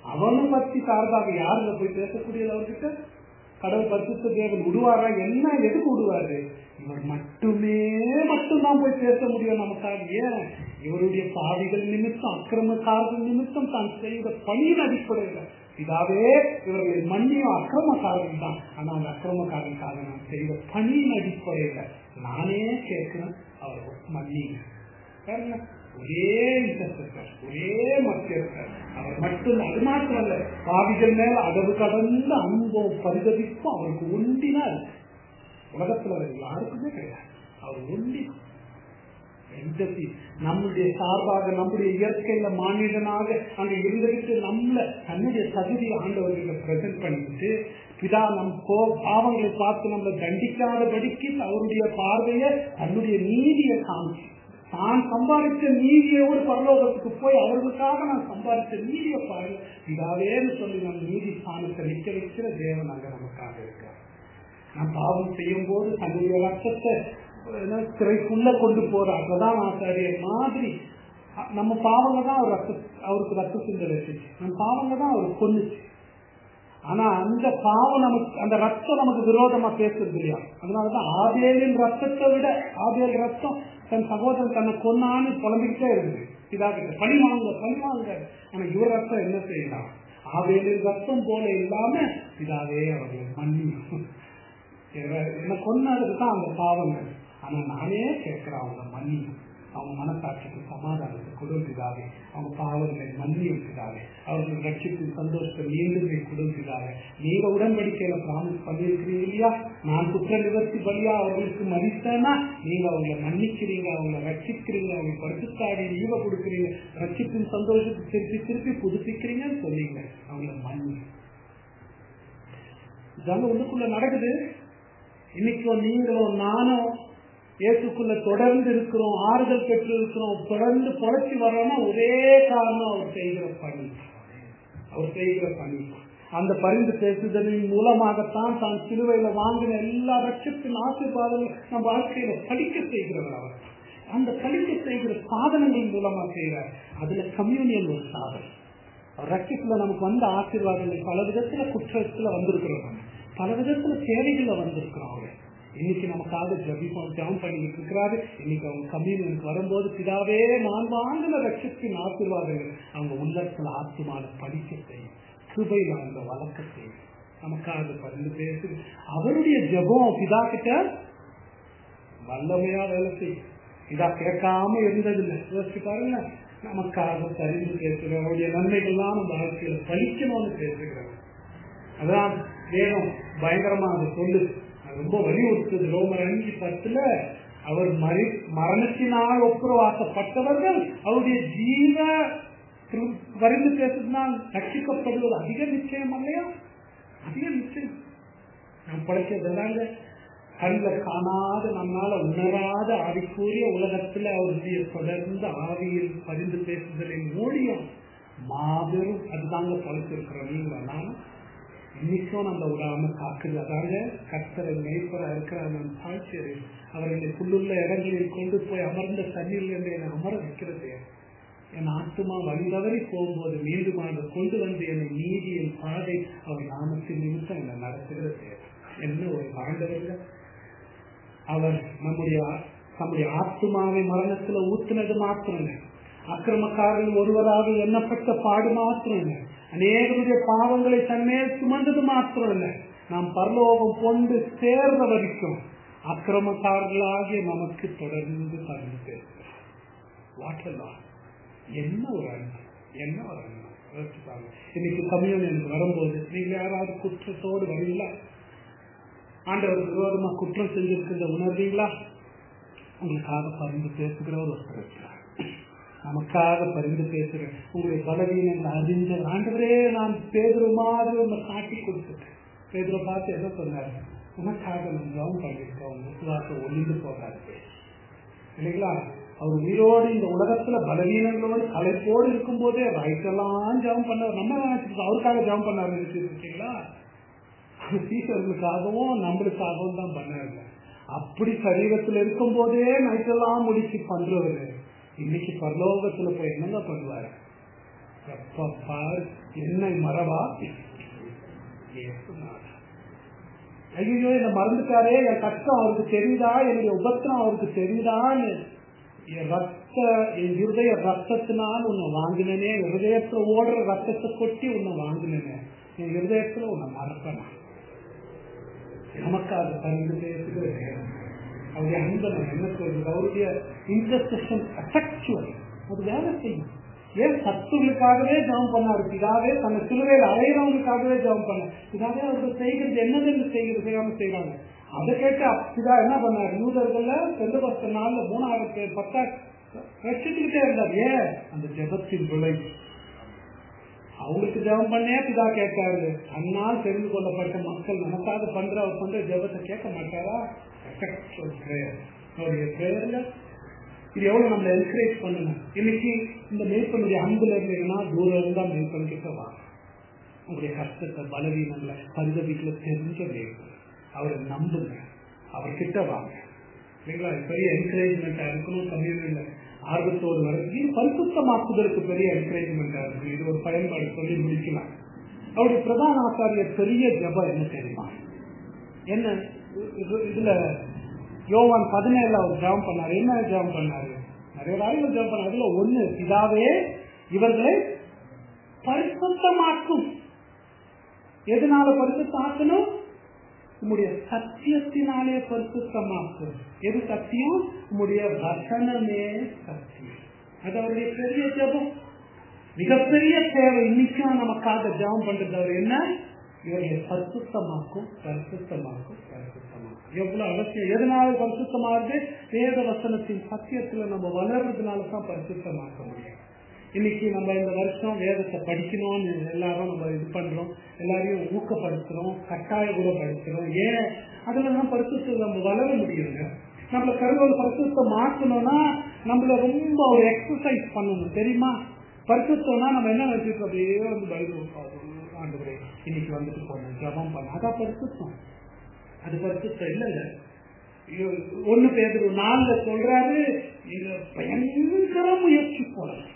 அவனை பத்தி சார்பாக யாருங்க போய் பேசக்கூடியது அவர்கிட்ட கடவுள் பரிசுத்த தேவன் விடுவாரா என்ன எதுக்கு விடுவாரு இவர் மட்டுமே மட்டும்தான் போய் பேச முடியும் நமக்காக ஏன் இவருடைய பாவிகள் நிமித்தம் அக்கிரமக்காரர்கள் நிமித்தம் தான் செய்த பணியின் அடிப்படையில் இதாவே இவர்களை மன்னியும் அக்கிரமக்காரர்கள் தான் ஆனா அந்த அக்கிரமக்காரனுக்காக நான் செய்த பணியின் அடிப்படையில நானே கேட்கிறேன் அவர் மன்னிங்க பாருங்க ஒரே இன்டர்செப்டர் ஒரே மத்தியஸ்தர் அவர் மட்டும் அது மாத்திரம் அல்ல பாவிகள் மேல அளவு கடந்த அன்போ பரிதவிப்பும் அவருக்கு ஒண்டினா இருக்கு உலகத்துல வேற யாருக்குமே கிடையாது அவர் ஒண்டி எந்தத்தி நம்முடைய சார்பாக நம்முடைய இயற்கையில மானிடனாக அங்க இருந்துகிட்டு நம்மள தன்னுடைய தகுதியை ஆண்டவர்களை பிரசன்ட் பண்ணிட்டு பிதா நம் கோ பாவங்களை பார்த்து நம்மளை தண்டிக்காதபடிக்கு அவருடைய பார்வையை தன்னுடைய நீதியை காமிச்சு தான் சம்பாதிச்ச நீதியோடு பரலோகத்துக்கு போய் அவர்களுக்காக நான் சம்பாதிச்ச நீதியை பாருங்க இதாவேன்னு சொல்லி நம் நீதி ஸ்தானத்தை நிக்க வைக்கிற தேவன் அங்க நமக்காக இருக்கார் நான் பாவம் செய்யும் போது தன்னுடைய ரத்தத்தை சிறைக்குள்ள கொண்டு போறார் பிரதான ஆசாரியர் மாதிரி நம்ம பாவங்க தான் அவர் ரத்த அவருக்கு ரத்த சிந்தனை செஞ்சு நம்ம பாவங்க தான் அவர் கொண்டுச்சு ஆனா அந்த பாவம் நமக்கு அந்த ரத்தம் நமக்கு விரோதமா பேசுறது இல்லையா அதனாலதான் ஆபேலின் ரத்தத்தை விட ஆபேல் ரத்தம் தன் சகோதரன் தன்னை கொன்னான்னு புலம்பிக்கிட்டே இருக்குது இதாக பழி வாங்க பழி வாங்க ஆனா இவர் ரத்தம் என்ன செய்யலாம் ஆபேலின் ரத்தம் போல இல்லாம இதாவே அவர்கள் மன்னி என்ன கொன்னதுக்கு தான் அந்த பாவங்கள் ஆனா நானே கேட்கிறேன் அவங்க மன்னி அவங்க மனசாட்சிக்கு சமாதானத்தை கொடுக்கிறாரே அவங்க பாவங்களை மன்னி இருக்கிறாரே அவர்கள் ரட்சிப்பின் சந்தோஷத்தை மீண்டும் கொடுக்கிறாரே நீங்க உடன்படிக்கையில பிராமிஸ் பண்ணியிருக்கிறீங்க இல்லையா நான் குற்ற நிவர்த்தி பலியா அவர்களுக்கு மதித்தேன்னா நீங்க அவங்களை மன்னிக்கிறீங்க அவங்களை ரட்சிக்கிறீங்க அவங்க படுத்துத்தாடி ஈவ கொடுக்குறீங்க ரட்சிப்பின் சந்தோஷத்தை திருப்பி திருப்பி புதுப்பிக்கிறீங்கன்னு சொன்னீங்க அவங்கள மன்னி இதாங்க உள்ளுக்குள்ள நடக்குது இன்னைக்கு நீங்களும் நானும் இயேசுக்குள்ள தொடர்ந்து இருக்கிறோம் ஆறுதல் பெற்று இருக்கிறோம் தொடர்ந்து பொழைச்சி வரோம்னா ஒரே காரணம் அவர் செய்கிற பணி அவர் செய்கிற பணி அந்த பரிந்து பேசுதலின் மூலமாகத்தான் தான் சிலுவையில வாங்கின எல்லா ரட்சத்தின் ஆசீர்வாதங்களும் நம்ம வாழ்க்கையில படிக்க செய்கிறவர் அவர் அந்த படிக்க செய்கிற சாதனங்கள் மூலமா செய்கிறார் அதுல கம்யூனியன் ஒரு சாதனம் ரட்சிப்புல நமக்கு வந்த ஆசீர்வாதங்கள் பல விதத்துல குற்றத்துல வந்திருக்கிறோம் பல விதத்துல தேவைகள்ல வந்திருக்கிறோம் அவர் இன்னைக்கு நமக்காக ஜபிப்போம் ஜபம் பண்ணிட்டு இருக்கிறாரு இன்னைக்கு அவங்க கம்யூனியனுக்கு வரும்போது பிதாவே நான் வாங்கின ரட்சத்தின் ஆசீர்வாதங்கள் அவங்க உள்ளத்துல ஆத்மான படிக்க செய்யும் கிருபையில் அவங்க வளர்க்க செய்யும் நமக்காக பரிந்து பேசு அவருடைய ஜபம் பிதா கிட்ட வல்லமையா வேலை செய்யும் இதா கேட்காம இருந்ததில்லை யோசிச்சு பாருங்க நமக்காக பரிந்து பேசுகிறோம் அவருடைய நன்மைகள்லாம் நம்ம வாழ்க்கையில பழிக்கணும்னு பேசுகிறோம் அதான் வேகம் பயங்கரமா அது சொல்லுது ரொம்ப வலியுறுத்துது ரோமர் அஞ்சு பத்துல அவர் மறி மரணத்தினால் ஒப்புரவாக்கப்பட்டவர்கள் அவருடைய ஜீவ வரிந்து பேசுறதுனால் ரட்சிக்கப்படுவது அதிக நிச்சயம் இல்லையா அதிக நிச்சயம் நாம் படைச்சதாங்க கண்ணில் காணாத நம்மால உணராத ஆவிக்கூறிய உலகத்துல அவருடைய தொடர்ந்த ஆவியில் பரிந்து பேசுதலின் மூலியம் மாபெரும் அதுதாங்க படைச்சிருக்கிறோம் நீங்களா நான் இன்னைக்கும் நம்ம விடாம காக்குது அதாங்க கர்த்தரை மேய்ப்பரா இருக்கிற நான் சாட்சியர் அவர்களை புல்லுள்ள இடங்களில் கொண்டு போய் அமர்ந்த தண்ணீர் என்று என்னை அமர வைக்கிறது என் ஆத்துமா வழிதவறி போகும்போது மீண்டுமாக கொண்டு வந்து என்னை நீதியின் பாதை அவர் நாமத்தின் நிமித்தம் என்னை நடத்துகிறது என்ன ஒரு ஆண்டவர்கள் அவர் நம்முடைய நம்முடைய ஆத்மாவை மரணத்துல ஊத்துனது மாத்திரம் இல்லை அக்கிரமக்காரர்கள் ஒருவராக எண்ணப்பட்ட பாடு மாத்திரம் இல்லை அநேகருடைய பாவங்களை தன்மேல் சுமந்தது மாத்திரம் இல்லை நாம் பரலோகம் கொண்டு சேர்ந்த வரைக்கும் அக்கிரமக்காரர்களாகிய நமக்கு தொடர்ந்து பறந்து பேசுகிறோம் வாட்டலாம் என்ன ஒரு அண்ணா என்ன ஒரு அண்ணா யோசிச்சுப்பாங்க இன்னைக்கு கம்யூனியனுக்கு வரும்போது நீங்க யாராவது குற்றத்தோடு வரீங்களா ஆண்டவருக்கு விரோதமா குற்றம் செஞ்சிருக்கின்ற உணர்வீங்களா உங்களுக்காக பரிந்து பேசுகிறவர் ஒருத்தர் இருக்கிறார் நமக்காக பரிந்து பேசுகிறேன் உங்களுடைய பலவீனங்களை அறிந்த ஆண்டவரே நான் பேதுரு மாதிரி உங்களை காட்டி கொடுத்துட்டேன் பேதுரை பார்த்து என்ன சொன்னார் உனக்காக நம்ம ஜபம் பண்ணிருக்கோம் உங்க விசுவாசம் ஒளிந்து போகாது இல்லைங்களா அவர் உயிரோடு இந்த உலகத்துல பலவீனங்களோடு கலைப்போடு இருக்கும் போதே ரைட்டெல்லாம் ஜபம் பண்ணார் நம்ம நினைச்சிருக்கோம் அவருக்காக ஜபம் பண்ணார் இருக்கீங்களா சீசர்களுக்காகவும் நம்மளுக்காகவும் தான் பண்ணாங்க அப்படி சரீரத்தில் இருக்கும் போதே நைட்டெல்லாம் முடிச்சு பண்றவரு இன்னைக்கு பரலோகத்துல போய் என்னங்க பண்ணுவாரு எப்ப பார் என்னை மறவா இயேசுநாதா. ஐயோ என்ன மறந்துட்டாரே என் கஷ்டம் அவருக்கு தெரியுதா என்னுடைய உபத்திரம் அவருக்கு தெரியுதான்னு என் ரத்த என் இருதய ரத்தத்தினால் உன்னை வாங்கினனே இருதயத்துல ஓடுற ரத்தத்தை கொட்டி உன்னை வாங்கினனே என் இருதயத்துல உன்னை மறப்பேன் நமக்காக பரிந்து பேசுகிற நேரம் அவருடைய அன்பை நம்ம என்ன சொல்றது அவருடைய இன்டர்செக்ஷன் அஃபெக்சுவல் அது வேலை செய்யும் ஏன் சத்துகளுக்காகவே ஜெபம் பண்ணாரு பிதாவே தன்னை சிலுவையில் அலையிறவங்களுக்காகவே ஜெபம் பண்ண பிதாவே அவர்கள் செய்கிறது என்னதென்று செய்கிறது செய்யாம செய்யறாங்க அதை கேட்டு பிதா என்ன பண்ணாரு யூதர்கள்ல ரெண்டு பத்து நாள்ல மூணாயிரம் பேர் பத்தா ரசிச்சுக்கிட்டே இருந்தார் ஏன் அந்த ஜெபத்தின் விளைவு அவங்களுக்கு ஜெபம் பண்ணே பிதா கேட்காரு அன்னால் தெரிந்து கொள்ளப்பட்ட மக்கள் நமக்காக பண்ற அவர் பண்ற ஜெபத்தை கேட்க மாட்டாரா அவருடைய பிரேயர்ல இது எவ்வளவு நம்மளை என்கரேஜ் பண்ணணும் இன்னைக்கு இந்த மேற்பனுடைய அன்புல இருந்தீங்கன்னா தூரம் இருந்தா மேற்பன் கிட்ட வாங்க உங்களுடைய கஷ்டத்தை பலவீனங்களை பரிதவிகளை தெரிஞ்ச மேற்பன் அவரை நம்புங்க அவர்கிட்ட வாங்க சரிங்களா இது பெரிய என்கரேஜ்மெண்டா இருக்கணும் கம்யூனிட்டியில ஆர்வத்தோடு வரது பரிசுத்தமாக்குதலுக்கு பெரிய என்கரேஜ்மெண்டா இருக்கு இது ஒரு பயன்பாடு சொல்லி முடிக்கலாம் அவருடைய பிரதான ஆசாரியர் பெரிய ஜபம் என்ன தெரியுமா என்ன இது- இதுல யோவான் பதினேழுல அவர் ஜெபம் பண்ணாரு என்ன ஜெபம் பண்ணாரு நிறைய காரியங்கள் ஜெபம் பண்ணாரு அதுல ஒண்ணு இதாவே இவர்களை பரிசுத்தமாக்கும் எதனால பரிசுத்தாக்கணும் உம்முடைய சத்தியத்தினாலே பரிசுத்தமாக்கும் எது சத்தியம் உம்முடைய வசனமே சத்தியம் அது அவருடைய பெரிய ஜெபம் மிகப்பெரிய தேவை இன்னைக்கும் நமக்காக ஜெபம் பண்றது அவர் என்ன இவர்களை பரிசுத்தமாக்கும் பரிசுத்தமாக்கும் பரிசுத்தமாக்கும் எவ்வளவு அவசியம் எதனால பரிசுத்தமாகுது வேத வசனத்தின் சத்தியத்துல நம்ம வளர்றதுனால தான் பரிசுத்தமாக்க முடியும் இன்னைக்கு நம்ம இந்த வருஷம் வேதத்தை படிக்கணும்னு எல்லாரும் நம்ம இது பண்றோம் எல்லாரையும் ஊக்கப்படுத்துறோம் கட்டாய கூட படுத்துறோம் ஏன் அதுல தான் பரிசுத்தம் நம்ம வளர முடியுங்க நம்மள கருவல் பரிசுத்தை மாற்றணும்னா நம்மள ரொம்ப ஒரு எக்ஸசைஸ் பண்ணணும் தெரியுமா பரிசுத்தம்னா நம்ம என்ன நினைச்சிட்டு அப்படியே வந்து பைபிள் ஆண்டு இன்னைக்கு வந்துட்டு போனோம் ஜபம் பண்ண அதான் பரிசுத்தம் அது பரிசுத்தம் இல்லைங்க ஐயோ, ஒண்ணு பேர் நாள்ல சொல்றாரு நீங்க பயங்கர முயற்சி போடலாம்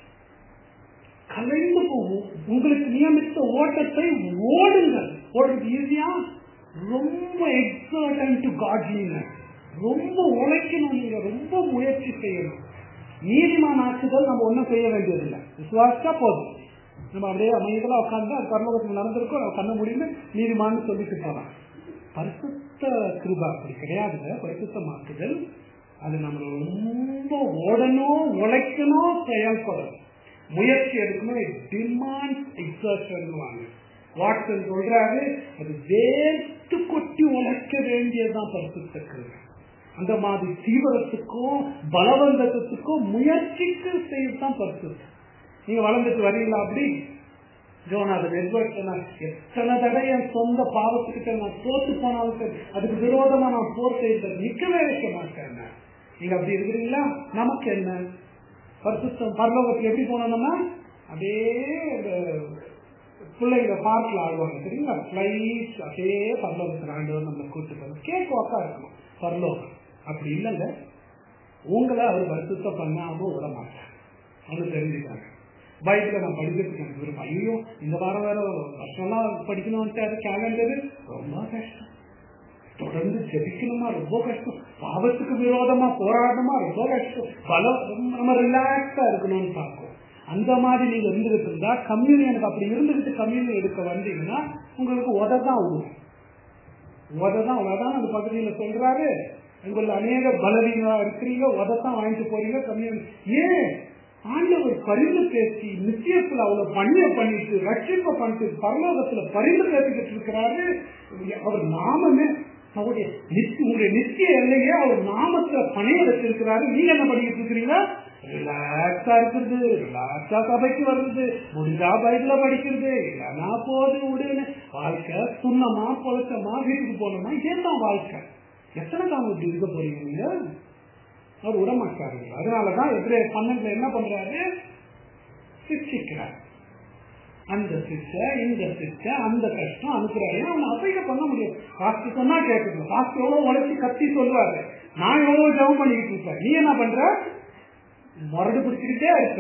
கலைந்து போகும் உங்களுக்கு நியமித்த ஓட்டத்தை ஓடுங்கள் ஓடுறது ஈஸியா ரொம்ப எக்ஸர்டன் டு காட்லினஸ் ரொம்ப உழைக்கணும் நீங்க ரொம்ப முயற்சி செய்யணும் நீதிமான் ஆக்குதல் நம்ம ஒண்ணும் செய்ய வேண்டியதில்லை விசுவாசா போதும் நம்ம அப்படியே அமைதியா உட்காந்து அது பரலோகத்தில் நடந்திருக்கோம் நம்ம கண்ண முடியுமே நீதிமான்னு சொல்லிட்டு போலாம் பரிசுத்த கிருபா அப்படி கிடையாதுங்க பரிசுத்தமாக்குதல் அது நம்ம ரொம்ப ஓடணும் உழைக்கணும் செயல்படணும் முயற்சி எடுக்கணும் டிமாண்ட் எக்ஸர்ஷன் வாட்சன் சொல்றாரு அது வேர்த்து கொட்டி உழைக்க வேண்டியதுதான் பரிசுத்த கிருபை அந்த மாதிரி தீவிரத்துக்கும் பலவந்தத்துக்கும் முயற்சிக்கு செய்யத்தான் பரிசுத்தம் நீங்க வளர்ந்துட்டு வரீங்களா அப்படி ஜோனாதன் எட்வர்ட் சொன்னார் எத்தனை தடவை என் சொந்த பாவத்துக்கிட்ட நான் தோத்து போனாலும் சரி அதுக்கு விரோதமா நான் போர் செய்த நிக்கவே வைக்க மாட்டேன் நீங்க அப்படி இருக்கிறீங்களா நமக்கு என்ன பரிசுத்தம் பரலோகத்துக்கு எப்படி போனோம்னா அப்படியே இந்த பிள்ளைங்க பார்க்ல ஆடுவாங்க தெரியுங்களா பிளைட் அப்படியே பரலோகத்தில் ஆண்டவர் நம்ம கூட்டு போகணும் கேக் வாக்கா இருக்கணும் பரலோகம் அப்படி இல்லைங்க உங்களை அவர் பரிசுத்தம் பண்ணாம விட மாட்டார் அவங்க தெரிஞ்சுக்காங்க பைபிள நான் படிக்கிறதுக்கு எனக்கு விருப்பம் ஐயோ இந்த வாரம் வேற வருஷம்லாம் படிக்கணும்ட்டு அது கேலண்டரு ரொம்ப கஷ்டம் தொடர்ந்து ஜெபிக்கணுமா ரொம்ப கஷ்டம் பாவத்துக்கு விரோதமா போராடணுமா ரொம்ப கஷ்டம் பல ரொம்ப நம்ம ரிலாக்ஸா இருக்கணும்னு பார்க்கும் அந்த மாதிரி நீங்க இருந்துகிட்டு இருந்தா கம்யூனியனுக்கு அப்படி இருந்துகிட்டு கம்யூனியன் எடுக்க வந்தீங்கன்னா உங்களுக்கு உததான் விடும் உததான் உததான் அந்த பகுதியில சொல்றாரு உங்கள அநேக பலவீனமா இருக்கிறீங்க உதத்தான் வாங்கிட்டு போறீங்க கம்யூனியன் ஏன் ஆண்டவர் பரிந்து பேசி நிச்சயத்துல அவ்வளவு பண்ணிய பண்ணிட்டு ரட்சிப்ப பண்ணிட்டு பரலோகத்துல பரிந்து பேசிக்கிட்டு இருக்கிறாரு அவர் நாமமே அவருடைய நிச்சய உங்களுடைய நிச்சய எல்லையே அவர் நாமத்துல பணைய வச்சிருக்கிறாரு நீங்க என்ன பண்ணிட்டு இருக்கிறீங்க ரிலாக்ஸா இருக்கிறது ரிலாக்ஸா சபைக்கு வருது முடிஞ்சா பைபிள படிக்கிறது இல்லைன்னா போது விடுன்னு வாழ்க்கை சுண்ணமா பொழச்சமா வீட்டுக்கு போனோமா இதேதான் வாழ்க்கை எத்தனை காலம் இப்படி இருக்க போறீங்க நீங்க அவர் விட மாட்டாரு அதனாலதான் எப்படி பன்னெண்டுல என்ன பண்றாரு சிக்ஷிக்கிறார் அந்த சிக்ஷ இந்த சிக்ஷ அந்த கஷ்டம் அனுப்புறாரு அவன் அசைக்க பண்ண முடியாது காஸ்ட் சொன்னா கேட்கணும் காஸ்ட் எவ்வளவு உழைச்சி கத்தி சொல்லுவாரு நான் எவ்வளவு ஜெபம் பண்ணிக்கிட்டு இருப்பேன் நீ என்ன பண்ற முரடு பிடிச்சுக்கிட்டே இருப்ப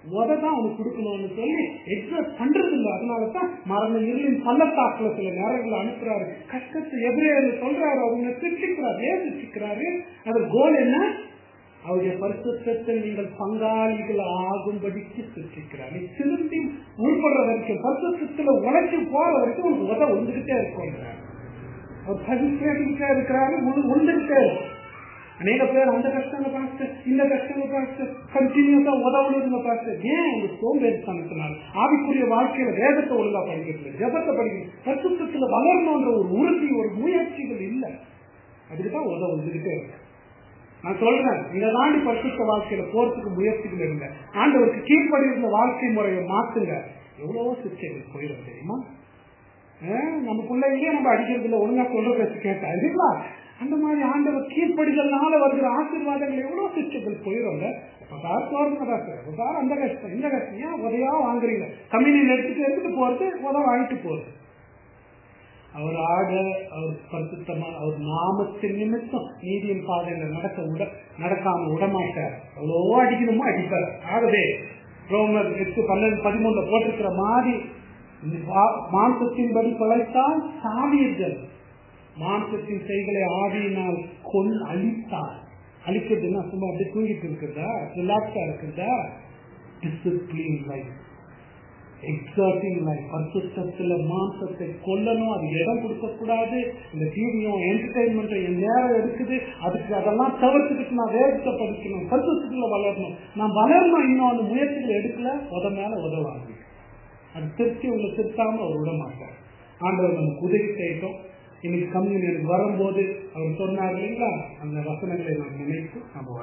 உத தான் அவனுக்கு கொடுக்கணும்னு சொல்லி எக்ஸஸ் பண்றது இல்லை அதனால தான் மரண இருளின் பள்ளத்தாக்குல சில நேரங்களை அனுப்புறாரு கஷ்டத்தை எதிரே சொல்றாரு அவங்க சிரிச்சுக்கிறாரு ஏன் சிரிச்சுக்கிறாரு அது கோல் என்ன அவருடைய பரிசுத்தத்தில் நீங்கள் பங்காளிகள் ஆகும்படிக்கு சிருஷ்டிக்கிறார் நீ திரும்பி உள்படுற வரைக்கும் பரிசுத்தத்துல உழைச்சி போற வரைக்கும் உங்களுக்கு உதவ வந்துகிட்டே இருக்கும் அவர் பதிக்கிட்டே இருக்கிறாரு உழுந்துகிட்டே இருக்கும் அநேக பேர் அந்த கஷ்டங்க பார்த்து இந்த கஷ்டங்க பார்த்து கண்டினியூஸா உதவுனதுங்க பார்த்து ஏன் உங்க சோம்பேறித்தனத்தினால் ஆவிக்குரிய வாழ்க்கையில வேதத்தை ஒழுங்கா படிக்கிறது ஜபத்தை படிக்கிறது பரிசுத்தத்துல வளரணுன்ற ஒரு உறுதி ஒரு முயற்சிகள் இல்லை அதுக்குதான் உதவ வந்துகிட்டே இருக்கு நான் சொல்றேன் இதை தாண்டி பரிசுத்த வாழ்க்கையில போறதுக்கு முயற்சிகள் இருங்க ஆண்டவருக்கு கீழ்ப்படி இருந்த வாழ்க்கை முறையை மாத்துங்க எவ்வளவோ சிக்ஷைகள் போயிடும் தெரியுமா நம்ம பிள்ளைங்களே நம்ம அடிக்கிறது இல்லை ஒழுங்கா சொல்ற பேச கேட்டா இல்லைங்களா அந்த மாதிரி ஆண்டவர் கீழ்ப்படிதல்னால வருகிற ஆசீர்வாதங்கள் எவ்வளவு சிக்ஷைகள் போயிடும்ல சார் சோறுங்க சார் சார் அந்த கஷ்டம் இந்த கஷ்டம் ஏன் உதவியா வாங்குறீங்க கம்யூனியில் எடுத்துட்டு எடுத்துட்டு போறது உதவ வாங்கிட்டு போறது அவர் ஆட அவர் பரிசுத்தமா அவர் நாமத்தின் நிமித்தம் நீதியின் பாதையில நடக்க உட நடக்காம விடமாட்டார் எவ்வளோ அடிக்கணுமோ அடிப்பார் ஆகவே ரோமர் எட்டு பன்னெண்டு பதிமூணுல போட்டிருக்கிற மாதிரி மாம்சத்தின்படி பழைத்தால் சாவீர்கள் மாம்சத்தின் செய்களை ஆவியினால் கொள் அழித்தார் அழிக்கிறதுன்னா சும்மா அப்படியே தூங்கிட்டு இருக்கிறதா ரிலாக்ஸா இருக்கிறதா டிசிப்ளின் லைஃப் எக்ஸாட்டிங் லைஃப் பரிசுத்தத்துல மாம்சத்தை கொல்லணும் அது இடம் கொடுக்க கூடாது இந்த டிவியும் என்டர்டைன்மெண்ட் என் நேரம் எடுக்குது அதுக்கு அதெல்லாம் தவிர்த்துக்கிட்டு நான் வேகத்தை படிக்கணும் பரிசுத்தத்துல வளரணும் நான் வளரணும் இன்னும் அந்த முயற்சிகள் எடுக்கல உத மேல உதவாங்க அது திருச்சி உங்களை திருத்தாம அவர் விட மாட்டார் ஆண்டவர் நமக்கு உதவி செய்யட்டும் இன்னைக்கு கம்யூனியனுக்கு வரும்போது அவர் சொன்னார் இல்லைங்களா அந்த வசனங்களை நாம் நினைத்து நம்ம